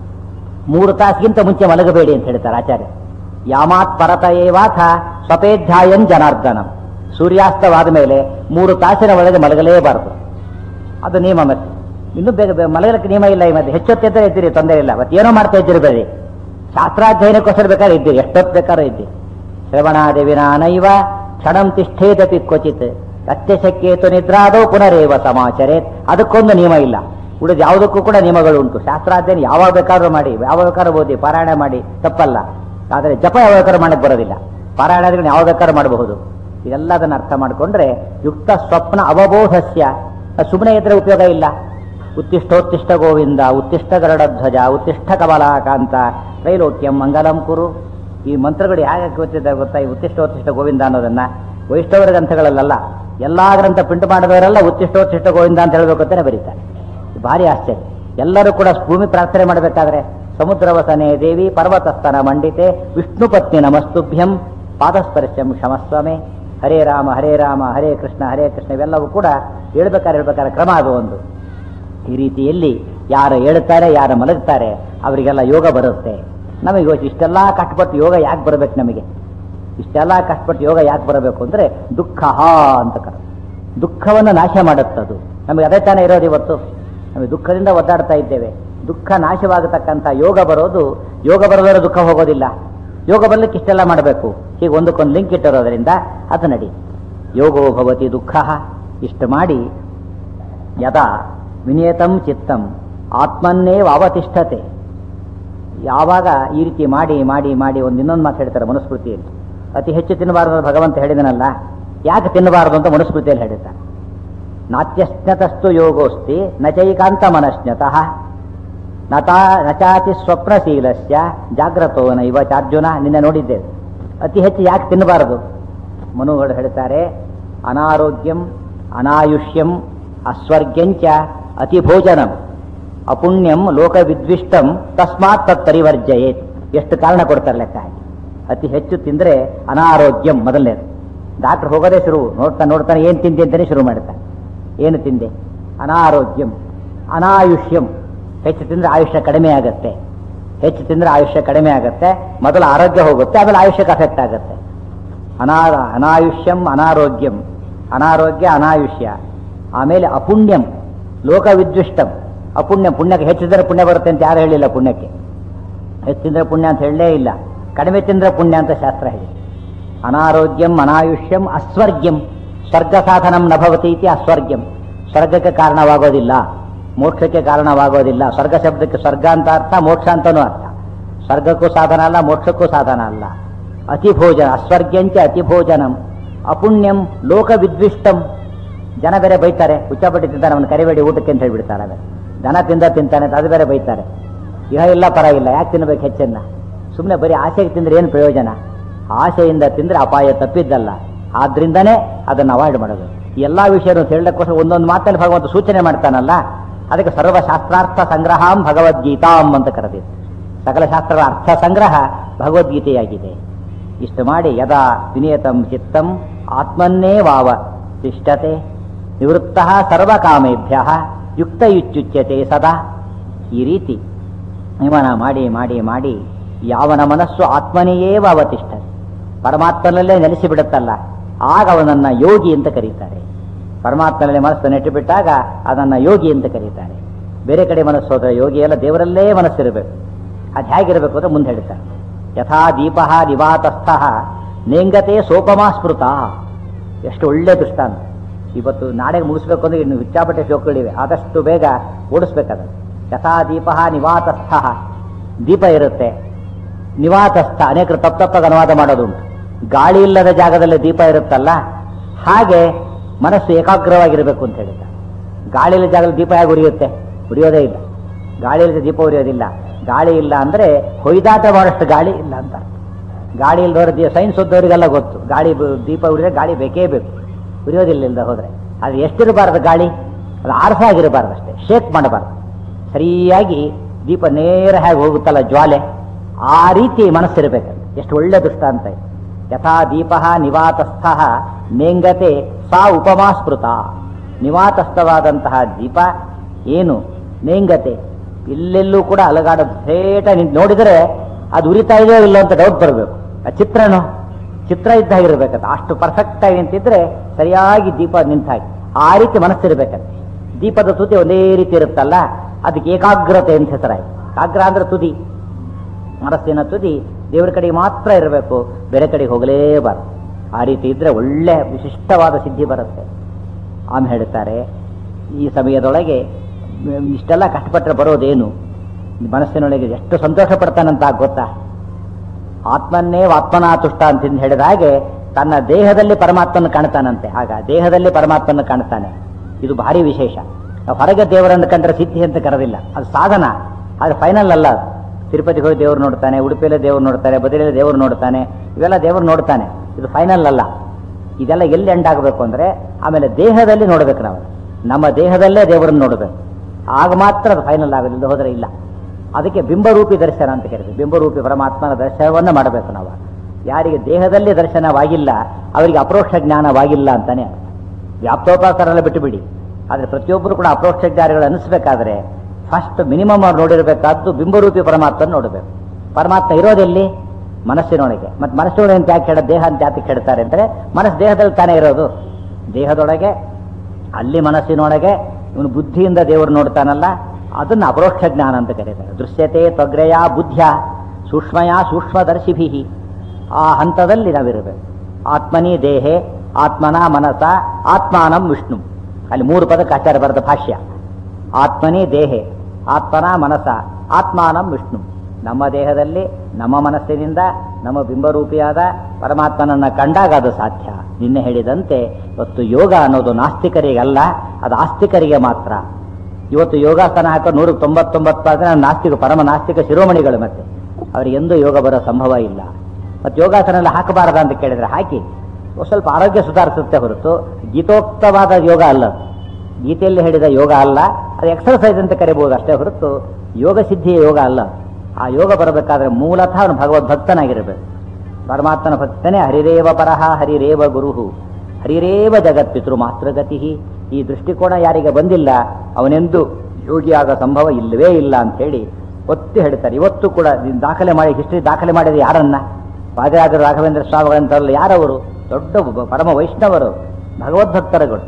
ಮೂರು ತಾಸಿಗಿಂತ ಮುಂಚೆ ಮಲಗಬೇಡಿ ಅಂತ ಹೇಳ್ತಾರೆ ಆಚಾರ್ಯ ಯಾಮಾತ್ ಪರತ ಏವಾಥ ಸ್ವಪೇಧ್ಯಾಯನ್ ಜನಾರ್ದನಂ ಸೂರ್ಯಾಸ್ತವಾದ ಮೇಲೆ ಮೂರು ತಾಸಿನ ಒಳಗೆ ಮಲಗಲೇಬಾರದು ಅದು ನಿಯಮ ಮತ್ತೆ ಇನ್ನೂ ಬೇಗ ಬೇಗ ಮಲಗಲಿಕ್ಕೆ ನಿಯಮ ಇಲ್ಲ ಈ ಮತ್ತೆ ಹೆಚ್ಚೊತ್ತೆದ್ದರೆ ಇದ್ದೀರಿ ತೊಂದರೆ ಇಲ್ಲ ಮತ್ತೆ ಏನೋ ಮಾಡ್ತಾ ಇದ್ದೀರಿ ಬೇರೆ ಶಾಸ್ತ್ರಾಧ್ಯಯನಕ್ಕೋಸ್ಕರ ಬೇಕಾದ್ರೆ ಇದ್ದೀರಿ ಎಷ್ಟೊತ್ತು ಬೇಕಾದ್ರೂ ಇದ್ದೀರಿ ಶ್ರವಣಾದೇವಿನಾನೈವ ಕ್ಷಣಂ ತಿಷ್ಠೇದಪಿ ಕ್ವಚಿತ್ ಅತ್ಯಶಕ್ಯೇತು ನಿದ್ರಾದೋ ಪುನರೇವ ಸಮಾಚರೇತ್ ಅದಕ್ಕೊಂದು ನಿಯಮ ಇಲ್ಲ ಉಳಿದ ಯಾವುದಕ್ಕೂ ಕೂಡ ನಿಯಮಗಳು ಉಂಟು ಶಾಸ್ತ್ರಾಧ್ಯಯನ ಯಾವಾಗ ಬೇಕಾದ್ರೂ ಮಾಡಿ ಯಾವಾಗ ಬೇಕಾದ್ರೂ ಓದಿ ಪಾರಾಯಣ ಮಾಡಿ ತಪ್ಪಲ್ಲ ಆದರೆ ಜಪ ಯಾವಾಗ ಬೇಕಾದ್ರೂ ಮಾಡಕ್ಕೆ ಬರೋದಿಲ್ಲ ಪಾರಾಯಣ ಆದ್ರೆ ಯಾವಾಗ ಬೇಕಾದ್ರೂ ಮಾಡಬಹುದು ಇದೆಲ್ಲದನ್ನ ಅರ್ಥ ಮಾಡಿಕೊಂಡ್ರೆ ಯುಕ್ತ ಸ್ವಪ್ನ ಅವಬೋಧಸ್ಯ ಸುಮ್ಮನೆ ಇದ್ರೆ ಉಪಯೋಗ ಇಲ್ಲ ಉತ್ತಿಷ್ಟೋತ್ತಿಷ್ಟ ಗೋವಿಂದ ಉತ್ತಿಷ್ಟ ಗರುಡಧ್ವಜ ಉತ್ತಿಷ್ಟ ಕಮಲಾಕಾಂತ ತ್ರೈಲೋಕ್ಯಂ ಮಂಗಲಂ ಕುರು ಈ ಮಂತ್ರಗಳು ಹೇಗೆ ಗೊತ್ತಿದೆ ಗೊತ್ತಾ ಈ ಉತ್ತಿಷ್ಟೋತ್ತಿಷ್ಟ ಗೋವಿಂದ ಅನ್ನೋದನ್ನ ವೈಷ್ಣವರ ಗ್ರಂಥಗಳಲ್ಲ ಎಲ್ಲಾ ಗ್ರಂಥ ಪ್ರಿಂಟ್ ಮಾಡಿದವರೆಲ್ಲ ಉತ್ತಿಷ್ಟೋತ್ತಿಷ್ಟ ಗೋವಿಂದ ಅಂತ ಹೇಳ್ಬೇಕು ಅಂತಾನೆ ಬರೀತಾರೆ ಇದು ಭಾರಿ ಆಶ್ಚರ್ಯ ಎಲ್ಲರೂ ಕೂಡ ಭೂಮಿ ಪ್ರಾರ್ಥನೆ ಮಾಡಬೇಕಾದ್ರೆ ಸಮುದ್ರವಸನೆ ದೇವಿ ಪರ್ವತಸ್ಥನ ಮಂಡಿತೆ ವಿಷ್ಣು ಪತ್ನಿ ನಮಸ್ತುಭ್ಯಂ ಪಾದಸ್ಪರ್ಶಂ ಕ್ಷಮಸ್ವಮೆ ಹರೇ ರಾಮ ಹರೇ ರಾಮ ಹರೇ ಕೃಷ್ಣ ಹರೇ ಕೃಷ್ಣ ಇವೆಲ್ಲವೂ ಕೂಡ ಹೇಳ್ಬೇಕಾದ್ರೆ ಹೇಳ್ಬೇಕಾದ್ರೆ ಕ್ರಮ ಅದು ಒಂದು ಈ ರೀತಿಯಲ್ಲಿ ಯಾರು ಹೇಳ್ತಾರೆ ಯಾರು ಮಲಗ್ತಾರೆ ಅವರಿಗೆಲ್ಲ ಯೋಗ ಬರುತ್ತೆ ನಮಗೆ ಇವತ್ತು ಇಷ್ಟೆಲ್ಲ ಕಷ್ಟಪಟ್ಟು ಯೋಗ ಯಾಕೆ ಬರಬೇಕು ನಮಗೆ ಇಷ್ಟೆಲ್ಲ ಕಷ್ಟಪಟ್ಟು ಯೋಗ ಯಾಕೆ ಬರಬೇಕು ಅಂದ್ರೆ ದುಃಖ ಅಂತ ಕರ ದುಃಖವನ್ನು ನಾಶ ಮಾಡುತ್ತದು ನಮಗೆ ಅದೇ ತಾನೇ ಇರೋದು ಇವತ್ತು ನಮಗೆ ದುಃಖದಿಂದ ಒದ್ದಾಡ್ತಾ ಇದ್ದೇವೆ ದುಃಖ ನಾಶವಾಗತಕ್ಕಂಥ ಯೋಗ ಬರೋದು ಯೋಗ ಬರೋದರ ದುಃಖ ಹೋಗೋದಿಲ್ಲ ಯೋಗ ಬರ್ಲಿಕ್ಕೆ ಇಷ್ಟೆಲ್ಲ ಮಾಡಬೇಕು ಹೀಗೆ ಒಂದಕ್ಕೊಂದು ಲಿಂಕ್ ಇಟ್ಟಿರೋದ್ರಿಂದ ಅದು ನಡಿ ಯೋಗೋ ಭವತಿ ದುಃಖ ಇಷ್ಟು ಮಾಡಿ ಯದಾ ವಿನಿಯತಂ ಚಿತ್ತಂ ಆತ್ಮನ್ನೇವ ಅವತಿಷ್ಠತೆ ಯಾವಾಗ ಈ ರೀತಿ ಮಾಡಿ ಮಾಡಿ ಮಾಡಿ ಒಂದು ಇನ್ನೊಂದು ಮಾತು ಹೇಳ್ತಾರೆ ಮನುಸ್ಮೃತಿಯಲ್ಲಿ ಅತಿ ಹೆಚ್ಚು ತಿನ್ನಬಾರದು ಅಂತ ಭಗವಂತ ಹೇಳಿದನಲ್ಲ ಯಾಕೆ ತಿನ್ನಬಾರದು ಅಂತ ಮನುಸ್ಮೃತಿಯಲ್ಲಿ ಹೇಳಿದ್ದಾರೆ ನಾತ್ಯಶ್ನತಸ್ತು ಯೋಗೋಸ್ತಿ ನಚೈಕಾಂತ ಮನಶ್ನತಃ ನತಾ ನಚಾತಿ ಸ್ವಪ್ನಶೀಲಸ್ಯ ಜಾಗ್ರತೋ ನೈವ ಚಾರ್ಜುನ ನಿನ್ನೆ ನೋಡಿದ್ದೇವೆ ಅತಿ ಹೆಚ್ಚು ಯಾಕೆ ತಿನ್ನಬಾರದು ಮನುಗಳು ಹೇಳ್ತಾರೆ ಅನಾರೋಗ್ಯಂ ಅನಾಯುಷ್ಯಂ ಅಸ್ವರ್ಗ್ಯಂಚ ಅತಿಭೋಜನಂ ಅಪುಣ್ಯಂ ಲೋಕವಿದ್ವಿಷ್ಟಂ ತಸ್ಮಾತ್ ತತ್ತರಿವರ್ಜಯೇತ್ ಎಷ್ಟು ಕಾರಣ ಕೊಡ್ತಾರೆ ಲೆಕ್ಕ ಹಾಕಿ ಅತಿ ಹೆಚ್ಚು ತಿಂದ್ರೆ ಅನಾರೋಗ್ಯಂ ಮೊದಲನೇದು ಡಾಕ್ಟರ್ ಹೋಗೋದೇ ಶುರು ನೋಡ್ತಾ ನೋಡ್ತಾನೆ ಏನು ತಿಂದೆ ಅಂತಾನೆ ಶುರು ಮಾಡ್ತಾನೆ ಏನು ತಿಂದೆ ಅನಾರೋಗ್ಯಂ ಅನಾಯುಷ್ಯಂ ಹೆಚ್ಚು ತಿಂದ್ರೆ ಆಯುಷ್ಯ ಕಡಿಮೆ ಆಗುತ್ತೆ ಹೆಚ್ಚು ತಿಂದ್ರೆ ಆಯುಷ್ಯ ಕಡಿಮೆ ಆಗುತ್ತೆ ಮೊದಲು ಆರೋಗ್ಯ ಹೋಗುತ್ತೆ ಆಮೇಲೆ ಆಯುಷ್ಯಕ್ಕೆ ಅಫೆಕ್ಟ್ ಆಗುತ್ತೆ ಅನಾ ಅನಾಯುಷ್ಯಂ ಅನಾರೋಗ್ಯಂ ಅನಾರೋಗ್ಯ ಅನಾಯುಷ್ಯ ಆಮೇಲೆ ಅಪುಣ್ಯಂ ಲೋಕವಿದ್ವಿಷ್ಟಂ ಅಪುಣ್ಯ ಪುಣ್ಯಕ್ಕೆ ಹೆಚ್ಚು ತಿಂದ್ರೆ ಪುಣ್ಯ ಬರುತ್ತೆ ಅಂತ ಯಾರು ಹೇಳಿಲ್ಲ ಪುಣ್ಯಕ್ಕೆ ಹೆಚ್ಚು ತಿಂದ್ರೆ ಪುಣ್ಯ ಅಂತ ಹೇಳಲೇ ಇಲ್ಲ ಕಡಿಮೆ ತಿಂದ್ರೆ ಪುಣ್ಯ ಅಂತ ಶಾಸ್ತ್ರ ಹೇಳಿ ಅನಾರೋಗ್ಯಂ ಅನಾಯುಷ್ಯಂ ಅಸ್ವರ್ಗ್ಯಂ ಸ್ವರ್ಗ ಸಾಧನಂ ನಭವತಿ ಇತಿ ಅಸ್ವರ್ಗ್ಯಂ ಸ್ವರ್ಗಕ್ಕೆ ಕಾರಣವಾಗೋದಿಲ್ಲ ಮೋಕ್ಷಕ್ಕೆ ಕಾರಣವಾಗೋದಿಲ್ಲ ಸ್ವರ್ಗ ಶಬ್ದಕ್ಕೆ ಸ್ವರ್ಗ ಅಂತ ಅರ್ಥ ಮೋಕ್ಷ ಅಂತನೂ ಅರ್ಥ ಸ್ವರ್ಗಕ್ಕೂ ಸಾಧನ ಅಲ್ಲ ಮೋಕ್ಷಕ್ಕೂ ಸಾಧನ ಅಲ್ಲ ಅತಿಭೋಜನ ಅಸ್ವರ್ಗ್ಯಂಚ ಅತಿಭೋಜನಂ ಅಪುಣ್ಯಂ ಲೋಕವಿದ್ವಿಷ್ಟಂ ಜನ ಬೇರೆ ಬೈತಾರೆ ಹುಚ್ಚಾಪಟ್ಟಿ ತಿಂತಾನೆ ಅವನು ಕರಿಬೇಡಿ ಊಟಕ್ಕೆ ಅಂತ ಹೇಳ್ಬಿಡ್ತಾರೆ ಅದೇ ದನ ತಿಂದ ತಿಂತಾನೆ ಅಂತ ಅದು ಬೇರೆ ಬೈತಾರೆ ಇಹ ಇಲ್ಲ ಪರವಾಗಿಲ್ಲ ಯಾಕೆ ತಿನ್ಬೇಕು ಹೆಚ್ಚನ್ನ ಸುಮ್ಮನೆ ಬರೀ ಆಸೆಗೆ ತಿಂದ್ರೆ ಏನು ಪ್ರಯೋಜನ ಆಸೆಯಿಂದ ತಿಂದ್ರೆ ಅಪಾಯ ತಪ್ಪಿದ್ದಲ್ಲ ಆದ್ರಿಂದನೇ ಅದನ್ನು ಅವಾಯ್ಡ್ ಮಾಡೋದು ಈ ಎಲ್ಲಾ ವಿಷಯನೂ ಹೇಳಕ್ಕೋಸ್ಕರ ಒಂದೊಂದು ಮಾತಲ್ಲಿ ಭಗವಂತ ಸೂಚನೆ ಮಾಡ್ತಾನಲ್ಲ ಅದಕ್ಕೆ ಸರ್ವಶಾಸ್ತ್ರಾರ್ಥ ಸಂಗ್ರಹಾಂ ಭಗವದ್ಗೀತಾಂ ಅಂತ ಕರೆದಿದೆ ಸಕಲ ಶಾಸ್ತ್ರಗಳ ಅರ್ಥ ಸಂಗ್ರಹ ಭಗವದ್ಗೀತೆಯಾಗಿದೆ ಇಷ್ಟು ಮಾಡಿ ಯದಾ ವಿನಿಯತಂ ಚಿತ್ತಂ ಆತ್ಮನ್ನೇ ವಾವ ತಿಷ್ಠತೆ ನಿವೃತ್ತ ಸರ್ವಕಾಮೇಭ್ಯ ಯುಕ್ತ ಇತ್ಯುಚ್ಯತೆ ಸದಾ ಈ ರೀತಿ ನಿಮನ ಮಾಡಿ ಮಾಡಿ ಮಾಡಿ ಯಾವನ ಮನಸ್ಸು ಆತ್ಮನೆಯೇವ ಅವತಿಷ್ಠತೆ ಪರಮಾತ್ಮನಲ್ಲೇ ನೆಲೆಸಿ ಬಿಡುತ್ತಲ್ಲ ಆಗ ಅವನನ್ನ ಯೋಗಿ ಅಂತ ಕರೀತಾರೆ ಪರಮಾತ್ಮನಲ್ಲಿ ಮನಸ್ಸು ನೆಟ್ಟು ಬಿಟ್ಟಾಗ ಅದನ್ನ ಯೋಗಿ ಅಂತ ಕರೀತಾರೆ ಬೇರೆ ಕಡೆ ಮನಸ್ಸು ಹೋದ್ರೆ ಯೋಗಿ ಎಲ್ಲ ದೇವರಲ್ಲೇ ಮನಸ್ಸಿರಬೇಕು ಅದು ಹೇಗಿರಬೇಕು ಅಂತ ಮುಂದೆ ಹೇಳ್ತಾರೆ ಯಥಾ ದೀಪ ನಿವಾತಸ್ಥ ನೇಂಗತೆ ಸೋಪಮಾ ಸ್ಮೃತ ಎಷ್ಟು ಒಳ್ಳೆ ದೃಷ್ಟಾಂತ ಇವತ್ತು ನಾಳೆಗೆ ಮುಗಿಸ್ಬೇಕು ಅಂದ್ರೆ ಇನ್ನು ಹುಚ್ಚಾಪಟ್ಟೆ ಶ್ಲೋಕಗಳಿವೆ ಆದಷ್ಟು ಬೇಗ ಓಡಿಸ್ಬೇಕಾದ ಯಥಾ ದೀಪ ನಿವಾತಸ್ಥ ದೀಪ ಇರುತ್ತೆ ನಿವಾತಸ್ಥ ಅನೇಕರು ತಪ್ಪು ತಪ್ಪಾಗಿ ಅನುವಾದ ಮಾಡೋದುಂಟು ಗಾಳಿ ಇಲ್ಲದ ಜಾಗದಲ್ಲಿ ದೀಪ ಇರುತ್ತಲ್ಲ ಹಾಗೆ ಮನಸ್ಸು ಏಕಾಗ್ರವಾಗಿರಬೇಕು ಅಂತ ಹೇಳಿದ್ದಾರೆ ಗಾಳಿ ಇಲ್ಲದ ಜಾಗದಲ್ಲಿ ದೀಪ ಹೇಗೆ ಉರಿಯುತ್ತೆ ಉರಿಯೋದೇ ಇಲ್ಲ ಗಾಳಿ ಇಲ್ಲದ ದೀಪ ಉರಿಯೋದಿಲ್ಲ ಗಾಳಿ ಇಲ್ಲ ಅಂದ್ರೆ ಹೊಯ್ದಾಟ ಮಾಡೋಷ್ಟು ಗಾಳಿ ಇಲ್ಲ ಅಂತ ಗಾಡಿ ಇಲ್ದವ್ರ ದಿ ಸೈನ್ಸ್ ಓದ್ದವರಿಗೆಲ್ಲ ಗೊತ್ತು ಗಾಡಿ ಬ- ದೀಪ ಉರಿದ್ರೆ ಗಾಳಿ ಬೇಕೇ ಬೇಕು ಉರಿಯೋದಿಲ್ಲ ಇಲ್ದ ಹೋದ್ರೆ ಅದು ಎಷ್ಟಿರಬಾರ್ದು ಗಾಳಿ ಅದು ಆರ್ಸಾಗಿರಬಾರ್ದು ಅಷ್ಟೇ ಶೇಕ್ ಮಾಡಬಾರ್ದು ಸರಿಯಾಗಿ ದೀಪ ನೇರ ಹೇಗೆ ಹೋಗುತ್ತಲ್ಲ ಜ್ವಾಲೆ ಆ ರೀತಿ ಮನಸ್ಸಿರಬೇಕು ಎಷ್ಟು ಒಳ್ಳೆ ದೃಷ್ಟಾಂತ ಇದೆ ಯಥಾ ದೀಪ ನಿವಾತಸ್ಥ ನೇಂಗತೆ ಸಾ ಉಪಮಾ ಸ್ಮೃತ ನಿವಾತಸ್ಥವಾದಂತಹ ದೀಪ ಏನು ನೇಂಗತೆ ಇಲ್ಲೆಲ್ಲೂ ಕೂಡ ಅಲಗಾಡೋದು ಸೇಟ ನಿಂತು ನೋಡಿದರೆ ಅದು ಉರಿತಾ ಇದೆಯೋ ಇಲ್ಲ ಅಂತ ಡೌಟ್ ಬರಬೇಕು ಆ ಚಿತ್ರನು ಚಿತ್ರ ಇದ್ದ ಹಾಗಿರ್ಬೇಕಂತ ಅಷ್ಟು ಪರ್ಫೆಕ್ಟ್ ಆಗಿ ನಿಂತಿದ್ರೆ ಸರಿಯಾಗಿ ದೀಪ ನಿಂತ ಹಾಗೆ ಆ ರೀತಿ ಮನಸ್ಸಿರ್ಬೇಕಂತೆ ದೀಪದ ತುದಿ ಒಂದೇ ರೀತಿ ಇರುತ್ತಲ್ಲ ಅದಕ್ಕೆ ಏಕಾಗ್ರತೆ ಅಂತ ಹೆಸರಾಯ್ತು ಏಕಾಗ್ರ ಅಂದ್ರೆ ತುದಿ ಮನಸ್ಸಿನ ತುದಿ ದೇವರ ಕಡೆಗೆ ಮಾತ್ರ ಇರಬೇಕು ಬೇರೆ ಕಡೆಗೆ ಹೋಗಲೇಬಾರದು ಆ ರೀತಿ ಇದ್ರೆ ಒಳ್ಳೆ ವಿಶಿಷ್ಟವಾದ ಸಿದ್ಧಿ ಬರುತ್ತೆ ಆಮೇಲೆ ಹೇಳ್ತಾರೆ ಈ ಸಮಯದೊಳಗೆ ಮ್, ಇಷ್ಟೆಲ್ಲ ಕಷ್ಟಪಟ್ಟರೆ ಬರೋದೇನು ಮನಸ್ಸಿನೊಳಗೆ ಎಷ್ಟು ಸಂತೋಷ ಪಡ್ತಾನಂತ ಗೊತ್ತಾ ಆತ್ಮನ್ನೇ ಆತ್ಮನಾತುಷ್ಟ ಅಂತ ಹೇಳಿದ ಹಾಗೆ ತನ್ನ ದೇಹದಲ್ಲಿ ಪರಮಾತ್ಮನ ಕಾಣ್ತಾನಂತೆ ಆಗ ದೇಹದಲ್ಲಿ ಪರಮಾತ್ಮನ ಕಾಣ್ತಾನೆ ಇದು ಭಾರಿ ವಿಶೇಷ ನಾವು ಹೊರಗೆ ದೇವರನ್ನು ಕಂಡ್ರೆ ಸಿದ್ಧಿ ಅಂತ ಕರೆದಿಲ್ಲ ಅದು ಸಾಧನ ಅದು ಫೈನಲ್ ಅಲ್ಲ ಅದು ತಿರುಪತಿಗೆ ಹೋಗಿ ದೇವ್ರು ನೋಡ್ತಾನೆ ಉಡುಪಿಯಲ್ಲಿ ದೇವ್ರು ನೋಡ್ತಾನೆ ಬದಲಿಯಲ್ಲಿ ದೇವ್ರು ನೋಡ್ತಾನೆ ಇವೆಲ್ಲ ದೇವ್ರು ನೋಡ್ತಾನೆ ಇದು ಫೈನಲ್ ಅಲ್ಲ ಇದೆಲ್ಲ ಎಲ್ಲಿ ಎಂಡ್ ಆಗಬೇಕು ಅಂದ್ರೆ ಆಮೇಲೆ ದೇಹದಲ್ಲಿ ನೋಡ್ಬೇಕು ನಾವು ನಮ್ಮ ದೇಹದಲ್ಲೇ ದೇವರನ್ನು ನೋಡಬೇಕು ಆಗ ಮಾತ್ರ ಅದು ಫೈನಲ್ ಆಗೋದಿಲ್ಲ ಹೋದರೆ ಇಲ್ಲ ಅದಕ್ಕೆ ಬಿಂಬರೂಪಿ ದರ್ಶನ ಅಂತ ಕರೀತೀವಿ ಬಿಂಬರೂಪಿ ಪರಮಾತ್ಮನ ದರ್ಶನವನ್ನು ಮಾಡಬೇಕು ನಾವು ಯಾರಿಗೆ ದೇಹದಲ್ಲಿ ದರ್ಶನವಾಗಿಲ್ಲ ಅವರಿಗೆ ಅಪರೋಕ್ಷ ಜ್ಞಾನವಾಗಿಲ್ಲ ಅಂತಾನೆ ಅರ್ಥ. ವ್ಯಾಪ್ತೋಪಾಸರೆಲ್ಲ ಬಿಟ್ಟು ಬಿಡಿ ಆದರೆ ಪ್ರತಿಯೊಬ್ಬರು ಕೂಡ ಅಪರೋಕ್ಷ ಜ್ಞಾನಿಗಳು ಅನಿಸ್ಬೇಕಾದ್ರೆ ಫಸ್ಟ್ ಮಿನಿಮಮ್ ಅವ್ರು ನೋಡಿರಬೇಕಾದ್ದು ಬಿಂಬರೂಪಿ ಪರಮಾತ್ಮನ ನೋಡಬೇಕು ಪರಮಾತ್ಮ ಇರೋದೆಲ್ಲಿ ಮನಸ್ಸಿನೊಳಗೆ ಮತ್ತೆ ಮನಸ್ಸಿನೊಳಗೆ ಅಂತ ಯಾಕೆ ಹೇಳ ದೇಹ ಅಂತ ಯಾಕೆ ಹೇಳ್ತಾರೆ ಅಂದರೆ ಮನಸ್ಸು ದೇಹದಲ್ಲಿ ತಾನೇ ಇರೋದು ದೇಹದೊಳಗೆ ಅಲ್ಲಿ ಮನಸ್ಸಿನೊಳಗೆ ಇವನು ಬುದ್ಧಿಯಿಂದ ದೇವರು ನೋಡ್ತಾನಲ್ಲ ಅದನ್ನು ಅಪರೋಕ್ಷ ಜ್ಞಾನ ಅಂತ ಕರೀತಾರೆ ದೃಶ್ಯತೆ ತ್ವಗ್ರಯ ಬುದ್ಧ್ಯ ಸೂಕ್ಷ್ಮಯ ಸೂಕ್ಷ್ಮದರ್ಶಿಭಿ ಆ ಹಂತದಲ್ಲಿ ನಾವಿರಬೇಕು ಆತ್ಮನಿ ದೇಹೆ ಆತ್ಮನ ಮನಸ ಆತ್ಮಾನಂ ವಿಷ್ಣು ಅಲ್ಲಿ ಮೂರು ಪದಕ್ಕೆ ಆಚಾರ್ಯ ಬರೆದ ಭಾಷ್ಯ ಆತ್ಮನಿ ದೇಹೆ ಆತ್ಮನ ಮನಸ ಆತ್ಮಾನಂ ವಿಷ್ಣು ನಮ್ಮ ದೇಹದಲ್ಲಿ ನಮ್ಮ ಮನಸ್ಸಿನಿಂದ ನಮ್ಮ ಬಿಂಬರೂಪಿಯಾದ ಪರಮಾತ್ಮನನ್ನ ಕಂಡಾಗ ಅದು ಸಾಧ್ಯ ನಿನ್ನೆ ಹೇಳಿದಂತೆ ಇವತ್ತು ಯೋಗ ಅನ್ನೋದು ನಾಸ್ತಿಕರಿಗಲ್ಲ ಅದು ಆಸ್ತಿಕರಿಗೆ ಮಾತ್ರ ಇವತ್ತು ಯೋಗಾಸನ ಹಾಕೋ ನೂರ ತೊಂಬತ್ತೊಂಬತ್ತು ಆದರೆ ನಾಸ್ತಿಕ ಪರಮ ನಾಸ್ತಿಕ ಶಿರೋಮಣಿಗಳು ಮತ್ತೆ ಅವರಿಗೆ ಎಂದೂ ಯೋಗ ಬರೋ ಸಂಭವ ಇಲ್ಲ ಮತ್ತು ಯೋಗಾಸನ ಎಲ್ಲ ಹಾಕಬಾರದ ಅಂತ ಕೇಳಿದ್ರೆ ಹಾಕಿ ಒಂದ್ ಸ್ವಲ್ಪ ಆರೋಗ್ಯ ಸುಧಾರಿಸುತ್ತೆ ಹೊರತು ಗೀತೋಕ್ತವಾದ ಯೋಗ ಅಲ್ಲ ಅದು. ಗೀತೆಯಲ್ಲಿ ಹೇಳಿದ ಯೋಗ ಅಲ್ಲ ಅದು ಎಕ್ಸರ್ಸೈಸ್ ಅಂತ ಕರಿಬಹುದು ಅಷ್ಟೇ ಹೊರತು ಯೋಗ ಸಿದ್ಧಿಯ ಯೋಗ ಅಲ್ಲ ಆ ಯೋಗ ಬರಬೇಕಾದ್ರೆ ಮೂಲತಃ ಅವನು ಭಗವದ್ಭಕ್ತನಾಗಿರಬೇಕು ಪರಮಾತ್ಮನ ಭಕ್ತನೇ ಹರಿರೇವ ಪರಹ ಹರಿರೇವ ಗುರುಹು ಹರಿರೇವ ಜಗತ್ಪಿತೃ ಮಾತೃಗತಿ ಈ ದೃಷ್ಟಿಕೋನ ಯಾರಿಗೆ ಬಂದಿಲ್ಲ ಅವನೆಂದು ಯೋಗಿಯಾಗ ಸಂಭವ ಇಲ್ಲವೇ ಇಲ್ಲ ಅಂತ ಹೇಳಿ ಒತ್ತಿ ಹೇಳ್ತಾರೆ ಇವತ್ತು ಕೂಡ ಇದನ್ನ ದಾಖಲೆ ಮಾಡಿ ಹಿಸ್ಟ್ರಿ ದಾಖಲೆ ಮಾಡಿದ ಯಾರನ್ನ ವಾದಿರಾಜ ರಾಘವೇಂದ್ರ ಸ್ವಾಮಿಗಳಂತಾರಲ್ಲ ಯಾರವರು ದೊಡ್ಡ ಒಬ್ಬ ಪರಮ ವೈಷ್ಣವರು ಭಗವದ್ಭಕ್ತರುಗಳು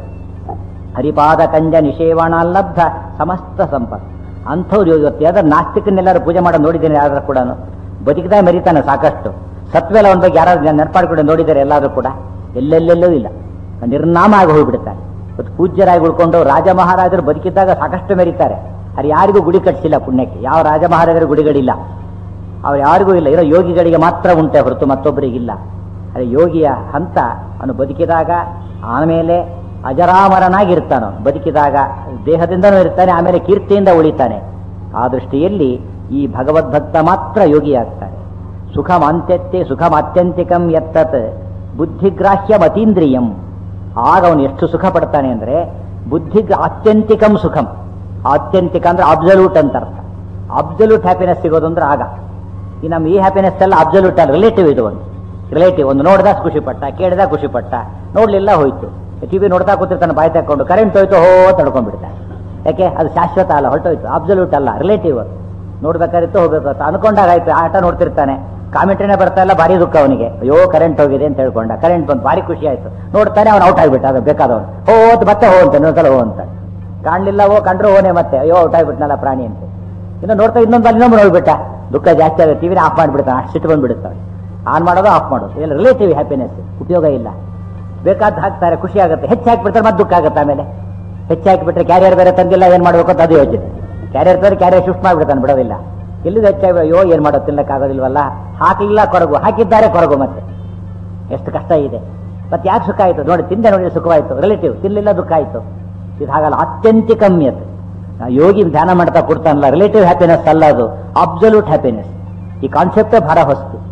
ಹರಿಪಾದ ಕಂಜ ನಿಷೇವಣಾಲಬ್ಧ ಸಮಸ್ತ ಸಂಪತ್ ಅಂಥವ್ರು ಇವತ್ತು ಯಾವ್ದಾರು ನಾಸ್ತಿಕನ್ನೆಲ್ಲರೂ ಪೂಜೆ ಮಾಡೋದು ನೋಡಿದ್ದೇನೆ ಯಾರು ಕೂಡ ಬದುಕಿದ ಮೆರಿತಾನೆ ಸಾಕಷ್ಟು ಸತ್ವೇಲ ಅವನ ಬಗ್ಗೆ ಯಾರು ನೆನಪಾಡ್ಕೊಂಡು ನೋಡಿದ್ದಾರೆ ಎಲ್ಲಾದ್ರೂ ಕೂಡ ಎಲ್ಲೆಲ್ಲೆಲ್ಲೂ ಇಲ್ಲ ನಿರ್ನಾಮ ಆಗಿ ಹೋಗ್ಬಿಡ್ತಾರೆ ಇವತ್ತು ಪೂಜ್ಯರಾಗಿ ಉಳ್ಕೊಂಡು ರಾಜ ಮಹಾರಾಜರು ಬದುಕಿದ್ದಾಗ ಸಾಕಷ್ಟು ಮೆರೀತಾರೆ ಅದು ಯಾರಿಗೂ ಗುಡಿ ಕಟ್ಸಿಲ್ಲ ಪುಣ್ಯಕ್ಕೆ ಯಾವ ರಾಜ ಮಹಾರಾಜರು ಗುಡಿಗಳಿಲ್ಲ ಅವ್ರು ಯಾರಿಗೂ ಇಲ್ಲ ಇರೋ ಯೋಗಿಗಳಿಗೆ ಮಾತ್ರ ಉಂಟೆ ಹೊರತು ಮತ್ತೊಬ್ಬರಿಗಿಲ್ಲ ಅದೇ ಯೋಗಿಯ ಹಂತ ಅವನು ಬದುಕಿದಾಗ ಆಮೇಲೆ ಅಜರಾಮರನಾಗಿರ್ತಾನೋ ಬದುಕಿದಾಗ ದೇಹದಿಂದನೂ ಇರ್ತಾನೆ ಆಮೇಲೆ ಕೀರ್ತಿಯಿಂದ ಉಳಿತಾನೆ ಆ ದೃಷ್ಟಿಯಲ್ಲಿ ಈ ಭಗವದ್ಭಕ್ತ ಮಾತ್ರ ಯೋಗಿಯಾಗ್ತಾನೆ ಸುಖಮಾಂತ್ಯತ್ಯ ಸುಖಮಾತ್ಯಂತಿಕಂ ಎತ್ತತ್ ಬುದ್ಧಿಗ್ರಾಹ್ಯ ಮತೀಂದ್ರಿಯಂ ಆಗ ಅವನು ಎಷ್ಟು ಸುಖ ಪಡ್ತಾನೆ ಅಂದ್ರೆ ಬುದ್ಧಿ ಆತ್ಯಂತಿಕಂ ಸುಖಂ ಆತ್ಯಂತಿಕ ಅಂದ್ರೆ ಅಬ್ಸಲ್ಯೂಟ್ ಅಂತ ಅರ್ಥ ಅಬ್ಸಲ್ಯೂಟ್ ಹ್ಯಾಪಿನೆಸ್ ಸಿಗೋದು ಅಂದ್ರೆ ಆಗ ಈ ನಮ್ಮ ಈ ಹ್ಯಾಪಿನೆಸ್ ಎಲ್ಲ ಅಬ್ಸಲ್ಯೂಟ್ ಅಲ್ಲ ರಿಲೇಟಿವ್ ಇದು ಒಂದು ರಿಲೇಟಿವ್ ಒಂದು ನೋಡ್ದ ಖುಷಿ ಪಟ್ಟ ಕೇಳಿದ ಖುಷಿ ಪಟ್ಟ ನೋಡ್ಲಿಲ್ಲ ಹೋಯ್ತು ಟಿವಿ ನೋಡ್ತಾ ಕೂತಿರ್ತಾನೆ ಬಾಯಿ ತಕೊಂಡು ಕರೆಂಟ್ ಹೋಯ್ತು ಹೋ ತಡ್ಕೊಂಡ್ಬಿಡ್ತಾನೆ ಯಾಕೆ ಅದು ಶಾಶ್ವತ ಅಲ್ಲ ಹೊರಟೋಯ್ತು ಅಬ್ಸಲ್ಯೂಟ್ ಅಲ್ಲ ರಿಲೇಟಿವ್ ಅದು ನೋಡ್ಬೇಕಾಗಿತ್ತು ಹೋಗ್ಬೇಕು ಅಂತ ಅನ್ಕೊಂಡಾಗ ಆಯ್ತು ಆಟ ನೋಡ್ತಿರ್ತಾನೆ ಕಾಮೆಂಟ್ರಿನೇ ಬರ್ತಾ ಇಲ್ಲ ಭಾರಿ ದುಃಖ ಅವನಿಗೆ ಅಯ್ಯೋ ಕರೆಂಟ್ ಹೋಗಿದೆ ಅಂತ ಹೇಳ್ಕೊಂಡ ಕರೆಂಟ್ ಬಂದು ಭಾರಿ ಖುಷಿ ಆಯ್ತು ನೋಡ್ತಾನೆ ಅವ್ನು ಔಟ್ ಆಗಿಬಿಟ್ಟ ಅದು ಬೇಕಾದವನು ಹೋ ಅಂತ ಮತ್ತೆ ಹೋ ಅಂತ ಇನ್ನೊಂದ್ಸಲ ಹೋ ಅಂತ ಕಾಣ್ಲಿಲ್ಲ ಓ ಕಂಡ್ರು ಹೋನೆ ಮತ್ತೆ ಅಯ್ಯೋ ಔಟ್ ಆಗಿಬಿಟ್ನಲ್ಲ ಪ್ರಾಣಿ ಅಂತ ಇನ್ನು ನೋಡ್ತಾ ಇನ್ನೊಂದು ಅಲ್ಲಿ ಇನ್ನೊಬ್ಬ ನೋಡ್ಬಿಟ್ಟ ದುಃಖ ಜಾಸ್ತಿ ಆಗುತ್ತೆ ಟಿವಿನ ಆಫ್ ಮಾಡಿಬಿಡ್ತಾನೆ ಅಷ್ಟು ಸಿಟ್ಟು ಬಂದ್ಬಿಡುತ್ತೆ ಆನ್ ಮಾಡೋದು ಆಫ್ ಮಾಡೋದು ಎಲ್ಲ ರಿಲೇಟಿವ್ ಹ್ಯಾಪಿನೆಸ್ ಉಪಯೋಗ ಇಲ್ಲ ಬೇಕಾದ ಹಾಕ್ತಾರೆ ಖುಷಿ ಆಗುತ್ತೆ ಹೆಚ್ಚು ಹಾಕ್ಬಿಡ್ತಾರೆ ಮತ್ತೆ ದುಃಖ ಆಗುತ್ತೆ ಆಮೇಲೆ ಹೆಚ್ಚು ಹಾಕಿಬಿಟ್ರೆ ಕ್ಯಾರಿಯರ್ ಬೇರೆ ತಂದಿಲ್ಲ ಏನ್ ಮಾಡ್ಬೇಕು ಅಂತ ಅದು ಯೋಚನೆ ಕ್ಯಾರಿಯರ್ ತಂದ್ರೆ ಕ್ಯಾರಿಯರ್ ಶಿಫ್ಟ್ ಮಾಡ್ಬಿಡ್ತಾನೆ ಬಿಡೋದಿಲ್ಲ ಎಲ್ಲಿಂದ ಹೆಚ್ಚಾಗಿ ಅಯ್ಯೋ ಏನ್ ಮಾಡೋದು ತಿನ್ನಕ್ಕಾಗೋದಿಲ್ವಲ್ಲ ಹಾಕಲಿಲ್ಲ ಕೊರಗು ಹಾಕಿದ್ದಾರೆ ಕೊರಗು ಮತ್ತೆ ಎಷ್ಟು ಕಷ್ಟ ಇದೆ ಮತ್ತೆ ಯಾಕೆ ಸುಖ ಆಯ್ತು ನೋಡಿ ತಿಂದೆ ನೋಡಿ ಸುಖವಾಯ್ತು ರಿಲೇಟಿವ್ ತಿನ್ನಲಿಲ್ಲ ದುಃಖ ಆಯ್ತು ಇದು ಹಾಗಲ್ಲ ಅತ್ಯಂತಿಕಮ್ಯತೆ ಆ ಯೋಗಿ ಧ್ಯಾನ ಮಾಡ್ತಾ ಕೊಡ್ತಾನಲ್ಲ ರಿಲೇಟಿವ್ ಹ್ಯಾಪಿನೆಸ್ ಅಲ್ಲ ಅದು ಅಬ್ಸಲ್ಯೂಟ್ ಹ್ಯಾಪಿನೆಸ್ ಈ ಕಾನ್ಸೆಪ್ಟೇ ಭಾರ ಹೊಸ್ತು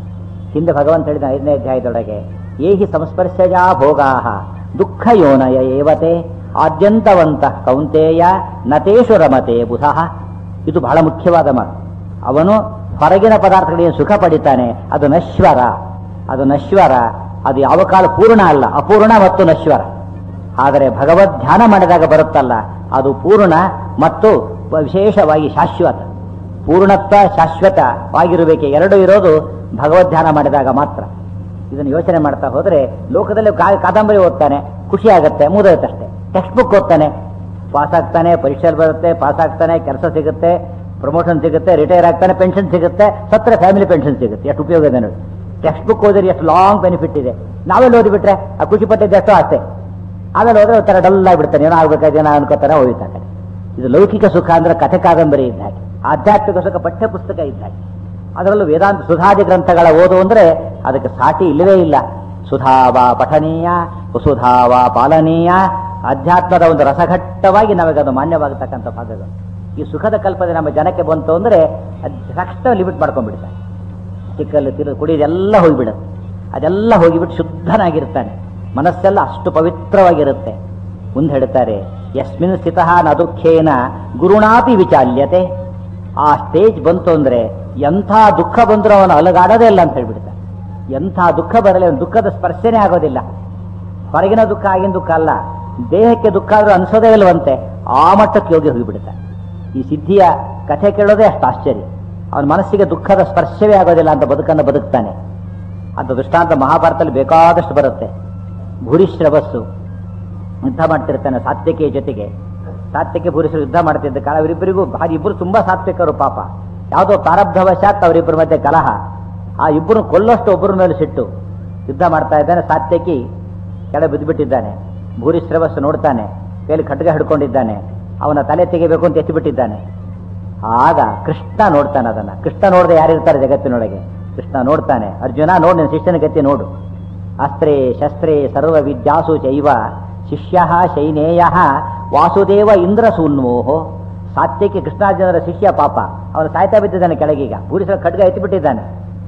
ಹಿಂದೆ ಭಗವಂತ ಹೇಳಿದ ಐದನೇ ಅಧ್ಯಾಯದೊಳಗೆ ಏಹಿ ಸಂಸ್ಪರ್ಶಜಾ ಭೋಗಾ ದುಃಖ ಯೋನಯ ಏವತೆ ಆದ್ಯಂತವಂತ ಕೌಂತೇಯ ನತೇಶು ರಮತೆ ಬುಧಃ ಇದು ಬಹಳ ಮುಖ್ಯವಾದ ಮಾತು ಅವನು ಹೊರಗಿನ ಪದಾರ್ಥಗಳಿಗೆ ಸುಖ ಪಡಿತಾನೆ ಅದು ನಶ್ವರ ಅದು ನಶ್ವರ ಅದು ಯಾವ ಕಾಲ ಪೂರ್ಣ ಅಲ್ಲ ಅಪೂರ್ಣ ಮತ್ತು ನಶ್ವರ ಆದರೆ ಭಗವದ್ ಧ್ಯಾನ ಮಾಡಿದಾಗ ಬರುತ್ತಲ್ಲ ಅದು ಪೂರ್ಣ ಮತ್ತು ವಿಶೇಷವಾಗಿ ಶಾಶ್ವತ ಪೂರ್ಣತ್ವ ಶಾಶ್ವತವಾಗಿರಬೇಕೆ ಎರಡು ಇರೋದು ಭಗವದ್ ಧ್ಯಾನ ಮಾಡಿದಾಗ ಮಾತ್ರ ಇದನ್ನು ಯೋಚನೆ ಮಾಡ್ತಾ ಹೋದ್ರೆ ಲೋಕದಲ್ಲಿ ಕಾ- ಕಾದಂಬರಿ ಓದ್ತಾನೆ ಖುಷಿ ಆಗುತ್ತೆ ಮುಗಿದೋಯ್ತಷ್ಟೇ ಟೆಕ್ಸ್ಟ್ ಬುಕ್ ಓದ್ತಾನೆ ಪಾಸ್ ಆಗ್ತಾನೆ ಪರೀಕ್ಷೆಯಲ್ಲಿ ಬರುತ್ತೆ ಪಾಸ್ ಆಗ್ತಾನೆ ಕೆಲಸ ಸಿಗುತ್ತೆ ಪ್ರಮೋಷನ್ ಸಿಗುತ್ತೆ ರಿಟೈರ್ ಆಗ್ತಾನೆ ಪೆನ್ಷನ್ ಸಿಗುತ್ತೆ ಸತ್ರ ಫ್ಯಾಮಿಲಿ ಪೆನ್ಷನ್ ಸಿಗುತ್ತೆ ಎಷ್ಟು ಉಪಯೋಗ ಇದೆ ನೋಡಿ ಟೆಕ್ಸ್ಟ್ ಬುಕ್ ಓದಿದ್ರೆ ಎಷ್ಟು ಲಾಂಗ್ ಬೆನಿಫಿಟ್ ಇದೆ ನಾವೆಲ್ಲ ಓದಿಬಿಟ್ರೆ ಆ ಖುಷಿ ಪಟ್ಟಿದ್ದು ಎಷ್ಟೋ ಆಸೆ ಆಮೇಲೆ ಹೋದ್ರೆ ಒಂಥರ ಡಲ್ ಆಗಿಬಿಡ್ತಾನೆ ಏನೋ ಆಗ್ಬೇಕಾದ್ರೆ ಏನೋ ಅನ್ಕೋತಾನೆ ಹೋಗ್ತಾನೆ ಇದು ಲೌಕಿಕ ಸುಖ ಅಂದ್ರೆ ಕಥೆ ಕಾದಂಬರಿ ಇದ್ದ ಹಾಗೆ ಆಧ್ಯಾತ್ಮಿಕ ಸುಖ ಪಠ್ಯ ಪುಸ್ತಕ ಇದ್ದ ಹಾಗೆ ಅದರಲ್ಲೂ ವೇದಾಂತ ಸುಧಾದಿ ಗ್ರಂಥಗಳ ಓದು ಅಂದ್ರೆ ಅದಕ್ಕೆ ಸಾಟಿ ಇಲ್ಲವೇ ಇಲ್ಲ ಸುಧಾವ ಪಠನೀಯ ಸುಧಾವ ಪಾಲನೀಯ ಅಧ್ಯಾತ್ಮದ ಒಂದು ರಸಘಟ್ಟವಾಗಿ ನಮಗೆ ಅದು ಮಾನ್ಯವಾಗತಕ್ಕಂಥ ಭಾಗಗಳು ಈ ಸುಖದ ಕಲ್ಪನೆ ನಮ್ಮ ಜನಕ್ಕೆ ಬಂತು ಅಂದ್ರೆ ಅದು ತಕ್ಷಣ ಲಿಮಿಟ್ ಮಾಡ್ಕೊಂಡ್ಬಿಡ್ತಾರೆ ಚಿಕ್ಕಲ್ಲಿ ತಿರು ಕುಡಿಯೋದೆಲ್ಲ ಹೋಗಿಬಿಡುತ್ತೆ ಅದೆಲ್ಲ ಹೋಗಿಬಿಟ್ಟು ಶುದ್ಧನಾಗಿರ್ತಾನೆ ಮನಸ್ಸೆಲ್ಲ ಅಷ್ಟು ಪವಿತ್ರವಾಗಿರುತ್ತೆ ಮುಂದೆ ಹೇಳ್ತಾರೆ ಯಸ್ಮಿನ್ ಸ್ಥಿತಃ ನ ದುಃಖೇನ ಗುರುಣಾಪಿ ವಿಚಾಲ್ಯತೆ ಆ ಸ್ಟೇಜ್ ಬಂತು ಅಂದ್ರೆ ಎಂಥ ದುಃಖ ಬಂದರೂ ಅವನು ಅಲಗಾಡೋದೇ ಇಲ್ಲ ಅಂತ ಹೇಳ್ಬಿಡ್ತಾನೆ ಎಂಥ ದುಃಖ ಬರಲಿ ಅವನ ದುಃಖದ ಸ್ಪರ್ಶನೇ ಆಗೋದಿಲ್ಲ ಹೊರಗಿನ ದುಃಖ ಆಗಿನ ದುಃಖ ಅಲ್ಲ ದೇಹಕ್ಕೆ ದುಃಖ ಆದ್ರೂ ಅನ್ಸೋದೇ ಇಲ್ವಂತೆ ಆ ಮಟ್ಟಕ್ಕೆ ಯೋಗಿ ಹೋಗಿಬಿಡ್ತಾನೆ ಈ ಸಿದ್ಧಿಯ ಕಥೆ ಕೇಳೋದೇ ಅಷ್ಟು ಆಶ್ಚರ್ಯ ಅವನ ಮನಸ್ಸಿಗೆ ದುಃಖದ ಸ್ಪರ್ಶವೇ ಆಗೋದಿಲ್ಲ ಅಂತ ಬದುಕನ್ನು ಬದುಕ್ತಾನೆ ಅಂತ ದೃಷ್ಟಾಂತ ಮಹಾಭಾರತದಲ್ಲಿ ಬೇಕಾದಷ್ಟು ಬರುತ್ತೆ ಭೂರಿಶ್ರವಸ್ಸು ಯುದ್ಧ ಮಾಡ್ತಿರ್ತಾನೆ ಸಾತ್ವಿಕೆಯ ಜೊತೆಗೆ ಸಾತ್ವಿಕೆ ಭೂರಿಶ್ರು ಯುದ್ಧ ಮಾಡ್ತಿದ್ದ ಕಾಲ ಅವರಿಬ್ಬರಿಗೂ ಭಾರಿ ಇಬ್ಬರು ತುಂಬಾ ಸಾತ್ವಿಕರು ಪಾಪ ಯಾವುದೋ ಪ್ರಾರಬ್ಧವಶಾತ್ ಅವರಿಬ್ಬರ ಮಧ್ಯೆ ಕಲಹ ಆ ಇಬ್ಬರು ಕೊಲ್ಲೋಷ್ಟು ಒಬ್ಬರ ಮೇಲೆ ಸಿಟ್ಟು ಯುದ್ಧ ಮಾಡ್ತಾ ಇದ್ದಾನೆ ಸಾತ್ಯಕಿ ಕೆಳ ಬಿದ್ದುಬಿಟ್ಟಿದ್ದಾನೆ ಭೂರಿಶ್ರವಸ್ಸು ನೋಡ್ತಾನೆ ಕೈಲಿ ಖಡ್ಗ ಹಿಡ್ಕೊಂಡಿದ್ದಾನೆ ಅವನ ತಲೆ ತೆಗಿಬೇಕು ಅಂತ ಎತ್ತಿಬಿಟ್ಟಿದ್ದಾನೆ ಆಗ ಕೃಷ್ಣ ನೋಡ್ತಾನೆ ಅದನ್ನ ಕೃಷ್ಣ ನೋಡದೆ ಯಾರಿರ್ತಾರೆ ಜಗತ್ತಿನೊಳಗೆ ಕೃಷ್ಣ ನೋಡ್ತಾನೆ ಅರ್ಜುನ ನೋಡು ನಿನ್ನ ಶಿಷ್ಯನ ಗತಿ ನೋಡು ಅಸ್ತ್ರೇ ಶಸ್ತ್ರೇ ಸರ್ವ ವಿದ್ಯಾಸು ಚೈವ ಶಿಷ್ಯ ಶೈನೇಯ ವಾಸುದೇವ ಇಂದ್ರ ಸೂನ್ಮೋಹೋ ಸಾತ್ಯಕ್ಕೆ ಕೃಷ್ಣಾರ್ಜುನರ ಶಿಷ್ಯ ಪಾಪ ಅವನು ಸಾಯ್ತಾ ಬಿದ್ದಿದ್ದಾನೆ ಕೆಳಗೀಗ ಪೂರಿಸರ ಖಡ್ಗ ಎತ್ತಿಬಿಟ್ಟಿದ್ದಾನೆ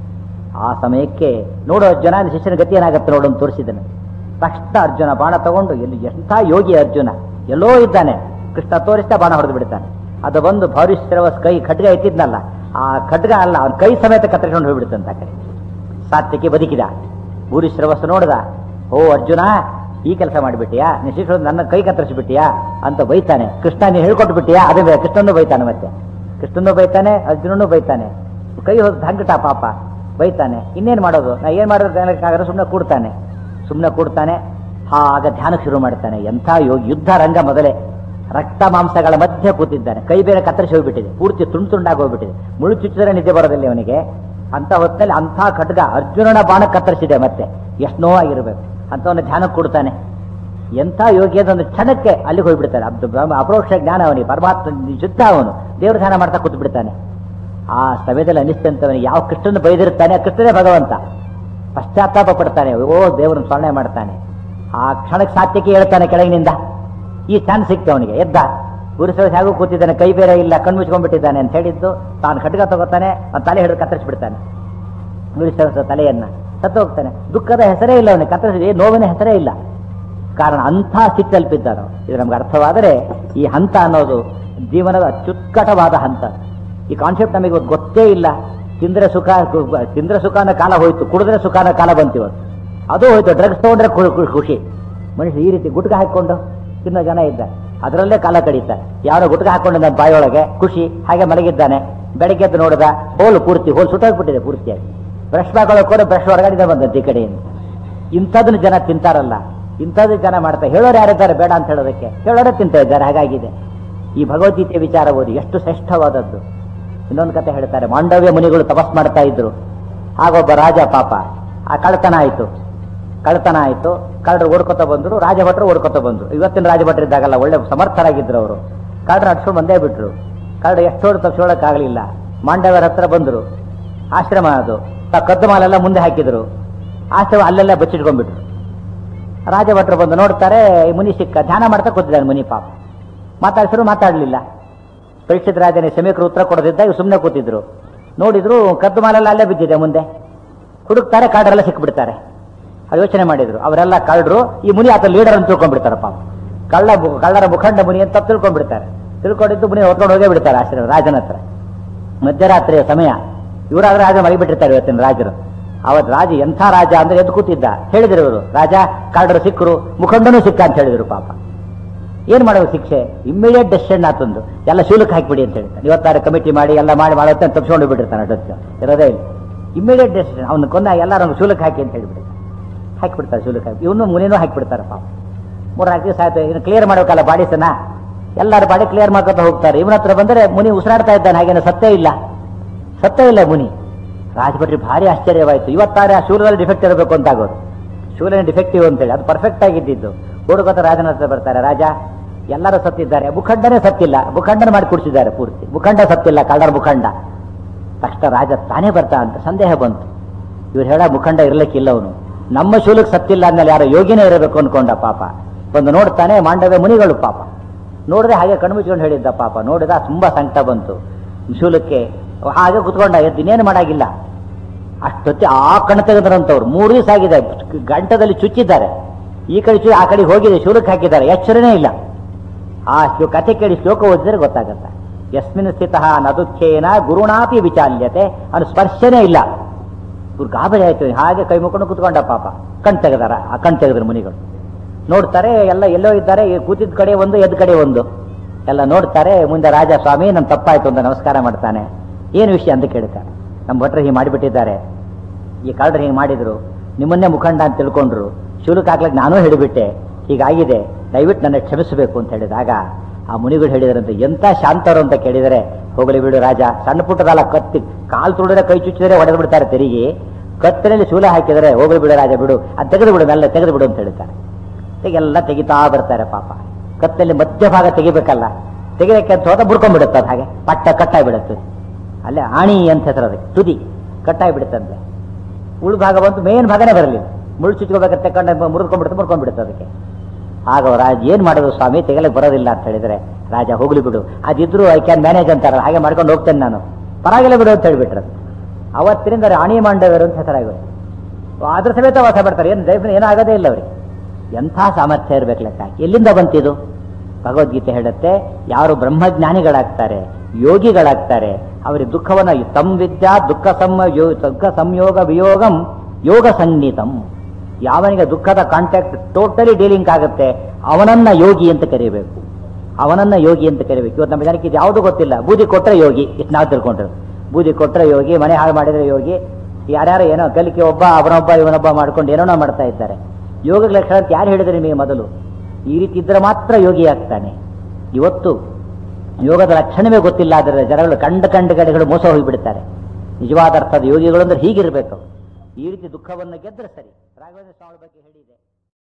ಆ ಸಮಯಕ್ಕೆ ನೋಡು ಅರ್ಜುನ ನಿನ್ನ ಶಿಷ್ಯನ ಗತಿ ಏನಾಗುತ್ತೆ ನೋಡು ಅಂತ ತೋರಿಸಿದ್ದಾನೆ ತಕ್ಷಣ ಅರ್ಜುನ ಬಾಣ ತಗೊಂಡು ಎಲ್ಲಿ ಎಂಥ ಯೋಗಿ ಅರ್ಜುನ ಎಲ್ಲೋ ಇದ್ದಾನೆ ಕೃಷ್ಣ ತೋರಿಸ್ತಾ ಬಾಣ ಹೊಡೆದು ಬಿಡ್ತಾನೆ ಅದು ಬಂದು ಭೌರಿಶ್ರವಸ್ ಕೈ ಖಡ್ಗ ಎತ್ತಿದ್ನಲ್ಲ ಆ ಖಡ್ಗ ಅಲ್ಲ ಅವನ ಕೈ ಸಮೇತ ಕತ್ತರಿಸ್ಕೊಂಡು ಹೋಗ್ಬಿಡುತ್ತಂತ ಆ ಕಡೆ ಸಾತ್ಯಕ್ಕೆ ಬದುಕಿದ ಭೂರಿಶ್ರವಸ್ ನೋಡ್ದ ಓ ಅರ್ಜುನ ಈ ಕೆಲಸ ಮಾಡಿಬಿಟ್ಟಿಯಾ ನೀನು ಶಿಷ್ಯರು ನನ್ನ ಕೈ ಕತ್ತರಿಸಿಬಿಟ್ಟಿಯಾ ಅಂತ ಬೈತಾನೆ ಕೃಷ್ಣ ನೀನು ಹೇಳ್ಕೊಟ್ಟು ಬಿಟ್ಟಿಯಾ ಅದೇ ಬೇ- ಕೃಷ್ಣನೂ ಬೈತಾನೆ ಮತ್ತೆ ಕೃಷ್ಣನೂ ಬೈತಾನೆ ಅರ್ಜುನನೂ ಬೈತಾನೆ ಕೈ ಹೋದ್ ಧಂಕಟ ಪಾಪ ಬೈತಾನೆ ಇನ್ನೇನು ಮಾಡೋದು ನಾ ಏನು ಮಾಡೋದು ಸುಮ್ಮನೆ ಕೂಡ್ತಾನೆ ಸುಮ್ಮನೆ ಕೂಡ್ತಾನೆ ಆಗ ಧ್ಯಾನಕ್ಕೆ ಶುರು ಮಾಡ್ತಾನೆ ಎಂಥ ಯೋಗಿ ಯುದ್ಧ ರಂಗ ಮೊದಲೇ ರಕ್ತ ಮಾಂಸಗಳ ಮಧ್ಯೆ ಕೂತಿದ್ದಾನೆ ಕೈ ಬೇರೆ ಕತ್ತರಿಸಿ ಹೋಗ್ಬಿಟ್ಟಿದೆ ಪೂರ್ತಿ ತುಂಡು ತುಂಡಾಗಿ ಹೋಗ್ಬಿಟ್ಟಿದೆ ಮುಳು ಚುಚ್ಚಿದ್ರೆ ನಿದ್ದೆ ಬರೋದಿಲ್ಲ ಅವನಿಗೆ ಅಂತ ಹೊತ್ತಲ್ಲಿ ಅಂಥ ಖಡ್ಗ ಅರ್ಜುನನ ಬಾಣ ಕತ್ತರಿಸಿದೆ ಮತ್ತೆ ಎಷ್ಟು ನೋವಾಗಿರ್ಬೇಕು ಅಂತವನ್ನ ಧ್ಯಾನಕ್ಕೆ ಕೊಡ್ತಾನೆ ಎಂಥ ಯೋಗಿ ಅದೊಂದು ಕ್ಷಣಕ್ಕೆ ಅಲ್ಲಿಗೆ ಹೋಗ್ಬಿಡ್ತಾನೆ ಅಬ್ದು ಬ್ರಹ್ಮ ಅಪರೋಕ್ಷ ಜ್ಞಾನ ಅವನಿಗೆ ಪರಮಾತ್ಮ ಶುದ್ಧ ಅವನು ದೇವ್ರ ಧ್ಯಾನ ಮಾಡ್ತಾ ಕೂತು ಬಿಡ್ತಾನೆ ಆ ಸಮಯದಲ್ಲಿ ಅನಿಸ್ತಂತವನಿಗೆ ಯಾವ ಕೃಷ್ಣನ ಬೈದಿರ್ತಾನೆ ಆ ಕೃಷ್ಣನೇ ಭಗವಂತ ಪಶ್ಚಾತ್ತಾಪ ಪಡ್ತಾನೆ ಓ ದೇವರನ್ನು ಸ್ಮರಣೆ ಮಾಡ್ತಾನೆ ಆ ಕ್ಷಣಕ್ಕೆ ಸಾತ್ಯಕ್ಕೆ ಹೇಳ್ತಾನೆ ಕೆಳಗಿನಿಂದ ಈ ಚಾನ್ಸ್ ಸಿಕ್ತು ಅವನಿಗೆ ಎದ್ದ ಗುರುಸವ ಹೇಗೂ ಕೂತಿದ್ದಾನೆ ಕೈ ಬೇರೆ ಇಲ್ಲ ಕಣ್ಣು ಮುಚ್ಕೊಂಡ್ಬಿಟ್ಟಿದ್ದಾನೆ ಅಂತ ಹೇಳಿದ್ದು ತಾನು ಖಡ್ಗ ತಗೋತಾನೆ ಅವ್ನ ತಲೆ ಹಿಡಿದು ಕತ್ತರಿಸ್ಬಿಡ್ತಾನೆ ಗುರುಸವ ತಲೆಯನ್ನ ಸತ್ತು ಹೋಗ್ತಾನೆ ದುಃಖದ ಹೆಸರೇ ಇಲ್ಲ ಅವನಿಗೆ ಕತ್ತರಿಸಿ ನೋವಿನ ಹೆಸರೇ ಇಲ್ಲ ಕಾರಣ ಅಂಥ ಸ್ಥಿತಿ ತಲುಪಿದ್ದಾನು ಇದು ನಮ್ಗೆ ಅರ್ಥವಾದರೆ ಈ ಹಂತ ಅನ್ನೋದು ಜೀವನದ ಅತ್ಯುತ್ಕಟವಾದ ಹಂತ ಈ ಕಾನ್ಸೆಪ್ಟ್ ನಮಗೆ ಇವತ್ತು ಗೊತ್ತೇ ಇಲ್ಲ ತಿಂದ್ರೆ ಸುಖ ತಿಂದ್ರೆ ಸುಖ ಅನ್ನೋ ಕಾಲ ಹೋಯ್ತು ಕುಡಿದ್ರೆ ಸುಖ ಅನ್ನೋ ಕಾಲ ಬಂತು ಇವತ್ತು ಅದು ಹೋಯ್ತು ಡ್ರಗ್ಸ್ ತಗೊಂಡ್ರೆ ಖು- ಖು- ಖುಷಿ ಮನುಷ್ಯ ಈ ರೀತಿ ಗುಟ್ಕ ಹಾಕೊಂಡು ತಿನ್ನೋ ಜನ ಇದ್ದಾರೆ ಅದರಲ್ಲೇ ಕಾಲ ಕಳೀತಾರೆ ಯಾರೋ ಗುಟ್ಕ ಹಾಕೊಂಡು ನನ್ನ ಬಾಯೊಳಗೆ ಖುಷಿ ಹಾಗೆ ಮಲಗಿದ್ದಾನೆ ಬೆಳಗ್ಗೆ ಎದ್ದು ನೋಡಿದ ಹೋಲು ಪೂರ್ತಿ ಹೋಲು ಸುಟ್ಟೋಗ್ಬಿಟ್ಟಿದೆ ಪೂರ್ತಿಯಾಗಿ ಬ್ರಷ್ ಮಾಡ್ಕೊಳ್ಳೋಕೆ ಕೂಡ ಬ್ರಷ್ ಹೊರಗಡೆ ಬಂದಂತೆ ಈ ಕಡೆಯಿಂದ ಇಂಥದನ್ನ ಜನ ತಿಂತಾರಲ್ಲ ಇಂಥದ್ದು ಜನ ಮಾಡ್ತಾರೆ ಹೇಳೋರು ಯಾರಿದ್ದಾರೆ ಬೇಡ ಅಂತ ಹೇಳೋದಕ್ಕೆ ಹೇಳೋರೇ ತಿಂತಾ ಇದ್ದಾರೆ ಹಾಗಾಗಿದೆ ಈ ಭಗವದ್ಗೀತೆ ವಿಚಾರ ಓದಿ ಎಷ್ಟು ಶ್ರೇಷ್ಠವಾದದ್ದು ಇನ್ನೊಂದು ಕತೆ ಹೇಳ್ತಾರೆ ಮಾಂಡವ್ಯ ಮುನಿಗಳು ತಪಸ್ ಮಾಡ್ತಾ ಇದ್ರು ಆಗೊಬ್ಬ ರಾಜ ಪಾಪ ಆ ಕಳ್ತನ ಆಯಿತು ಕಳ್ತನ ಆಯಿತು ಕಳ್ಳರು ಓಡ್ಕೊತ ಬಂದ್ರು ರಾಜಭಟ್ರು ಓಡ್ಕೊತ ಬಂದ್ರು ಇವತ್ತಿನ ರಾಜಭಟ್ರು ಇದ್ದಾಗಲ್ಲ ಒಳ್ಳೆ ಸಮರ್ಥರಾಗಿದ್ರು ಅವರು ಕಳ್ಳರು ಅಡ್ಸ್ಕೊಂಡು ಬಂದೇ ಬಿಟ್ರು ಕಳ್ಳರು ಎಷ್ಟು ತಪ್ಪಿಸೋಳಕ್ಕಾಗಲಿಲ್ಲ ಮಾಂಡವ್ಯರ ಹತ್ರ ಬಂದರು ಆಶ್ರಮ ಅದು ತ- ಕದ್ದು ಮಾಲೆಲ್ಲ ಮುಂದೆ ಹಾಕಿದ್ರು ಆಶ್ರಮ ಅಲ್ಲೆಲ್ಲ ಬಚ್ಚಿಟ್ಕೊಂಡ್ಬಿಟ್ರು ರಾಜಭಟ್ರು ಬಂದು ನೋಡ್ತಾರೆ ಈ ಮುನಿ ಸಿಕ್ಕ ಧ್ಯಾನ ಮಾಡ್ತಾ ಕೂತಿದ್ದಾನೆ ಮುನಿ ಪಾಪ ಮಾತಾಡ್ಸಿದ್ರು ಮಾತಾಡಲಿಲ್ಲ ಪರೀಕ್ಷಿತ ರಾಜನೇ ಸಮೀಕರು ಉತ್ತರ ಕೊಡದಿದ್ದ ಇವ್ರು ಸುಮ್ಮನೆ ಕೂತಿದ್ರು ನೋಡಿದ್ರು ಕದ್ದು ಮಾಲೆಲ್ಲ ಅಲ್ಲೇ ಬಿದ್ದಿದೆ ಮುಂದೆ ಹುಡುಕ್ತಾರೆ ಕಾಡರೆಲ್ಲ ಸಿಕ್ಬಿಡ್ತಾರೆ ಅವ್ರು ಯೋಚನೆ ಮಾಡಿದ್ರು ಅವರೆಲ್ಲ ಕಳ್ಳರು ಈ ಮುನಿ ಆತ ಲೀಡರ್ ಅಂತ ತಿಳ್ಕೊಂಡ್ಬಿಡ್ತಾರೆ ಪಾಪ ಕಳ್ಳ ಮು- ಕಳ್ಳರ ಮುಖಂಡ ಮುನಿ ಅಂತ ತಿಳ್ಕೊಂಡ್ಬಿಡ್ತಾರೆ ತಿಳ್ಕೊಂಡಿದ್ದು ಮುನಿ ಹೊತ್ಕೊಂಡು ಹೋಗೇ ಬಿಡ್ತಾರೆ ಆಶ್ರಮ ರಾಜನ ಹತ್ರ ಮಧ್ಯರಾತ್ರಿಯ ಸಮಯ ಇವರಾದ್ರೆ ರಾಜ ಮಲಗಿಬಿಟ್ಟಿರ್ತಾರೆ ಇವತ್ತಿನ ರಾಜರು ಅವತ್ತು ರಾಜ ಎಂಥ ರಾಜ ಅಂದ್ರೆ ಎದ್ದು ಕೂತಿದ್ದ ಹೇಳಿದ್ರು ಇವರು ರಾಜ ಕಳ್ಳರು ಸಿಕ್ಕರು ಮುಖಂಡನೂ ಸಿಕ್ಕ ಅಂತ ಹೇಳಿದ್ರು ಪಾಪ ಏನ್ ಮಾಡಬೇಕು ಶಿಕ್ಷೆ ಇಮ್ಮಿಡಿಯೇಟ್ ಡೆಸಿಷನ್ ಆತಂದು ಎಲ್ಲ ಶೂಲಕ್ಕೆ ಹಾಕಿಬಿಡಿ ಅಂತ ಹೇಳ್ತಾನೆ ಇವತ್ತಾರು ಕಮಿಟಿ ಮಾಡಿ ಎಲ್ಲ ಮಾಡಿ ಮಾಡುತ್ತೆ ಅಂತ ತಪ್ಪಿಸ್ಕೊಂಡು ಬಿಟ್ಟಿರ್ತಾನೆ ಅಷ್ಟೊತ್ತು ಇರೋದೇ ಇಲ್ಲ ಇಮ್ಮಿಡಿಯೇಟ್ ಡೆಸಿಷನ್ ಅವನು ಕೊಂದ ಎಲ್ಲರೂ ಶೂಲಕ್ಕೆ ಹಾಕಿ ಅಂತ ಹೇಳಿಬಿಡ್ತಾನೆ ಹಾಕಿಬಿಡ್ತಾರೆ ಶೂಲಕ್ಕೆ ಹಾಕಿ ಇವನು ಮುನಿನೂ ಹಾಕಿಬಿಡ್ತಾರೆ ಪಾಪ ಮೂರ್ನಾಲ್ಕು ದಿವಸ ಆಯ್ತು ಇನ್ನು ಕ್ಲಿಯರ್ ಮಾಡ್ಬೇಕಲ್ಲ ಬಾಡಿಸನ ಎಲ್ಲರ ಬಾಡಿ ಕ್ಲಿಯರ್ ಮಾಡ್ಕೊತ ಹೋಗ್ತಾರೆ ಇವನ ಹತ್ರ ಬಂದರೆ ಮುನಿ ಉಸಿರಾಡ್ತಾ ಇದ್ದಾನೆ ಹಾಗೇನೆ ಸತ್ತೇ ಇಲ್ಲ ಸತ್ತೇ ಇಲ್ಲ ಮುನಿ ರಾಜಭಟ್ರಿ ಭಾರಿ ಆಶ್ಚರ್ಯವಾಯಿತು ಇವತ್ತಾರೆ ಆ ಶೂಲದಲ್ಲಿ ಡಿಫೆಕ್ಟ್ ಇರಬೇಕು ಅಂತ ಆಗೋದು ಶೂಲನೇ ಡಿಫೆಕ್ಟಿವ್ ಅಂತೇಳಿ ಅದು ಪರ್ಫೆಕ್ಟ್ ಆಗಿದ್ದಿದ್ದು ಹುಡುಗತ ರಾಜನ ಹತ್ರ ಬರ್ತಾರೆ ರಾಜ ಎಲ್ಲರೂ ಸತ್ತಿದ್ದಾರೆ ಮುಖಂಡನೇ ಸತ್ತಿಲ್ಲ ಮುಖಂಡನ ಮಾಡಿ ಕುಡಿಸಿದ್ದಾರೆ ಪೂರ್ತಿ ಮುಖಂಡ ಸತ್ತಿಲ್ಲ ಕಳ್ಳರ ಮುಖಂಡ ತಕ್ಷಣ ರಾಜ ತಾನೇ ಬರ್ತಾ ಅಂತ ಸಂದೇಹ ಬಂತು ಇವ್ರು ಹೇಳ ಮುಖಂಡ ಇರ್ಲಿಕ್ಕಿಲ್ಲ ಅವನು ನಮ್ಮ ಶೂಲಕ್ಕೆ ಸತ್ತಿಲ್ಲ ಅಂದ್ಮೇಲೆ ಯಾರೋ ಯೋಗಿನೇ ಇರಬೇಕು ಅನ್ಕೊಂಡ ಪಾಪ ಬಂದು ನೋಡ್ತಾನೆ ಮಾಂಡವ್ಯ ಮುನಿಗಳು ಪಾಪ ನೋಡಿದ್ರೆ ಹಾಗೆ ಕಣ್ಮುಚ್ಕೊಂಡು ಹೇಳಿದ್ದ ಪಾಪ ನೋಡಿದ ತುಂಬಾ ಸಂಕಟ ಬಂತು ಶೂಲಕ್ಕೆ ಹಾಗೆ ಕುತ್ಕೊಂಡ ಎದ್ದು ಇನ್ನೇನು ಮಾಡಾಗಿಲ್ಲ ಅಷ್ಟೊತ್ತಿ ಆ ಕಣ ತೆಗೆದ್ರಂತವ್ರು ಮೂರು ದಿವಸ ಆಗಿದೆ ಗಂಟದಲ್ಲಿ ಚುಚ್ಚಿದ್ದಾರೆ ಈ ಕಡೆ ಚು ಆ ಕಡೆ ಹೋಗಿದೆ ಶೂಲಕ್ಕೆ ಹಾಕಿದ್ದಾರೆ ಎಚ್ಚರನೇ ಇಲ್ಲ ಆ ಶ್ಲೋ ಕಥೆ ಕೇಳಿ ಶ್ಲೋಕ ಓದಿದ್ರೆ ಗೊತ್ತಾಗತ್ತೆ ಯಸ್ಮಿನ್ ಸ್ಥಿತ ನದುಖ್ಯೇನ ಗುರುಣಾಪಿ ವಿಚಾಲ್ಯತೆ ಅವನು ಸ್ಪರ್ಶನೇ ಇಲ್ಲ ಇವ್ರು ಗಾಬರಿ ಆಯ್ತು ಹಾಗೆ ಕೈ ಮುಕ್ಕೊಂಡು ಕುತ್ಕೊಂಡ ಪಾಪ ಕಣ್ ತೆಗೆದಾರ ಆ ಕಣ್ ತೆಗೆದ್ರು ಮುನಿಗಳು ನೋಡ್ತಾರೆ ಎಲ್ಲ ಎಲ್ಲೋ ಇದ್ದಾರೆ ಈ ಕೂತಿದ್ದ ಕಡೆ ಒಂದು ಎದ್ದ ಕಡೆ ಒಂದು ಎಲ್ಲ ನೋಡ್ತಾರೆ ಮುಂದೆ ರಾಜ ಸ್ವಾಮಿ ನಮ್ ತಪ್ಪಾಯ್ತು ಅಂತ ನಮಸ್ಕಾರ ಮಾಡ್ತಾನೆ ಏನು ವಿಷಯ ಅಂತ ಕೇಳ್ತಾರೆ ನಮ್ಮ ಭಟ್ರು ಹೀಗೆ ಮಾಡಿಬಿಟ್ಟಿದ್ದಾರೆ ಈ ಕಳ್ಳರು ಹೀಗೆ ಮಾಡಿದ್ರು ನಿಮ್ಮನ್ನೇ ಮುಖಂಡ ಅಂತ ತಿಳ್ಕೊಂಡ್ರು ಶೂಲಕ್ಕೆ ಹಾಕ್ಲಿಕ್ಕೆ ನಾನೂ ಹೇಳಿಬಿಟ್ಟೆ ಹೀಗಾಗಿದೆ ದಯವಿಟ್ಟು ನನ್ನ ಕ್ಷಮಿಸಬೇಕು ಅಂತ ಹೇಳಿದಾಗ ಆ ಮುನಿಗಳು ಹೇಳಿದ್ರಂತೆ ಎಂತ ಶಾಂತರು ಅಂತ ಕೇಳಿದರೆ ಹೋಗಲಿ ಬಿಡು ರಾಜ ಸಣ್ಣ ಪುಟ್ಟದಲ್ಲ ಕತ್ತಿ ಕಾಲು ತುಳಿದ್ರೆ ಕೈ ಚುಚ್ಚಿದರೆ ಹೊಡೆದು ಬಿಡ್ತಾರೆ ತೆರಿಗೆ ಕತ್ತಿನಲ್ಲಿ ಶೂಲ ಹಾಕಿದರೆ ಹೋಗಲಿ ಬಿಡು ರಾಜ ಬಿಡು ಅದು ತೆಗೆದು ಬಿಡು ಮೆಲ್ಲ ತೆಗೆದು ಬಿಡು ಅಂತ ಹೇಳ್ತಾರೆ ಎಲ್ಲ ತೆಗಿತಾ ಬರ್ತಾರೆ ಪಾಪ ಕತ್ತಲ್ಲಿ ಮಧ್ಯಭಾಗ ತೆಗಿಬೇಕಲ್ಲ ತೆಗಿಬೇಕೆ ಅಂತ ಹೋದ ಬುಡ್ಕೊಂಡ್ಬಿಡುತ್ತೆ ಅದು ಹಾಗೆ ಪಟ್ಟ ಕಟ್ಟಾಗಿ ಬಿಡುತ್ತೆ ಅಲ್ಲೇ ಆಣಿ ಅಂತ ಹೆಸರು ಅದಕ್ಕೆ ತುದಿ ಕಟ್ಟಾಗಿ ಬಿಡುತ್ತಂತೆ ಉಳು ಭಾಗ ಬಂತು ಮೇನ್ ಭಾಗನೇ ಬರಲಿಲ್ಲ ಮುಳ್ಳು ಚುಚ್ಕೋಬೇಕಾದ್ರೆ ತಗೊಂಡು ಮುರಿದ್ಕೊಂಡ್ಬಿಡುತ್ತೆ ಮುರ್ಕೊಂಡ್ಬಿಡುತ್ತೆ ಅದಕ್ಕೆ ಆಗ ಅವ್ರು ರಾಜ ಏನ್ ಮಾಡೋದು ಸ್ವಾಮಿ ತೆಗಲಿಕ್ಕೆ ಬರೋದಿಲ್ಲ ಅಂತ ಹೇಳಿದ್ರೆ ರಾಜ ಹೋಗ್ಲಿ ಬಿಡು ಅದಿದ್ರು ಐ ಕ್ಯಾನ್ ಮ್ಯಾನೇಜ್ ಅಂತಾರಲ್ಲ ಹಾಗೆ ಮಾಡ್ಕೊಂಡು ಹೋಗ್ತೇನೆ ನಾನು ಪರವಾಗಿಲ್ಲ ಬಿಡು ಅಂತ ಹೇಳ್ಬಿಟ್ರು ಅವತ್ತಿನಿಂದ ರಾಣಿ ಮಾಂಡವರು ಅಂತ ಹೆಸರಾಗೋದು ಅದ್ರ ಸಮೇತ ವಾಸ ಬರ್ತಾರೆ ಏನು ದೈವ ಏನಾಗೋದೇ ಇಲ್ಲ ಅವ್ರಿಗೆ ಎಂಥ ಸಾಮರ್ಥ್ಯ ಇರ್ಬೇಕು ಲೆಕ್ಕ ಎಲ್ಲಿಂದ ಬಂತಿದು ಭಗವದ್ಗೀತೆ ಹೇಳುತ್ತೆ ಯಾರು ಬ್ರಹ್ಮಜ್ಞಾನಿಗಳಾಗ್ತಾರೆ ಯೋಗಿಗಳಾಗ್ತಾರೆ ಅವರಿಗೆ ದುಃಖವನ್ನ ತಮ್ ವಿದ್ಯಾ ದುಃಖ ಸಮ ದುಃಖ ಸಂಯೋಗ ವಿಯೋಗಂ ಯೋಗ ಸಂಗೀತಂ ಯಾವನಿಗೆ ದುಃಖದ ಕಾಂಟ್ಯಾಕ್ಟ್ ಟೋಟಲಿ ಡೀಲಿಂಗ್ ಆಗುತ್ತೆ ಅವನನ್ನ ಯೋಗಿ ಅಂತ ಕರೀಬೇಕು ಅವನನ್ನ ಯೋಗಿ ಅಂತ ಕರೀಬೇಕು ಇವತ್ತು ನಮ್ಮ ಜನಕ್ಕೆ ಇದು ಯಾವುದು ಗೊತ್ತಿಲ್ಲ ಬೂದಿ ಕೊಟ್ರೆ ಯೋಗಿ ಇಷ್ಟು ನಾವು ತಿಳ್ಕೊಂಡ್ರು ಬೂದಿ ಕೊಟ್ರೆ ಯೋಗಿ ಮನೆ ಹಾಳು ಮಾಡಿದ್ರೆ ಯೋಗಿ ಯಾರ್ಯಾರು ಏನೋ ಕಲಿಕೆ ಒಬ್ಬ ಅವನೊಬ್ಬ ಇವನೊಬ್ಬ ಮಾಡ್ಕೊಂಡು ಏನೋ ಮಾಡ್ತಾ ಇದ್ದಾರೆ ಯೋಗ ಲಕ್ಷಣ ಅಂತ ಯಾರು ಹೇಳಿದ್ರೆ ನಿಮಗೆ ಮೊದಲು ಈ ರೀತಿ ಇದ್ರೆ ಮಾತ್ರ ಯೋಗಿ ಆಗ್ತಾನೆ ಇವತ್ತು ಯೋಗದ ಲಕ್ಷಣವೇ ಗೊತ್ತಿಲ್ಲ ಆದರೆ ಜನಗಳು ಕಂಡ ಕಂಡ ಕಡೆಗಳು ಮೋಸ ಹೋಗಿಬಿಡ್ತಾರೆ ನಿಜವಾದ ಅರ್ಥದ ಯೋಗಿಗಳು ಅಂದ್ರೆ ಹೀಗಿರ್ಬೇಕು ಈ ರೀತಿ ದುಃಖವನ್ನು ಗೆದ್ರೆ ಸರಿ ರಾಘವೇಂದ್ರ ಸ್ವಾಮಿ ಬಗ್ಗೆ ಹೇಳಿದೆ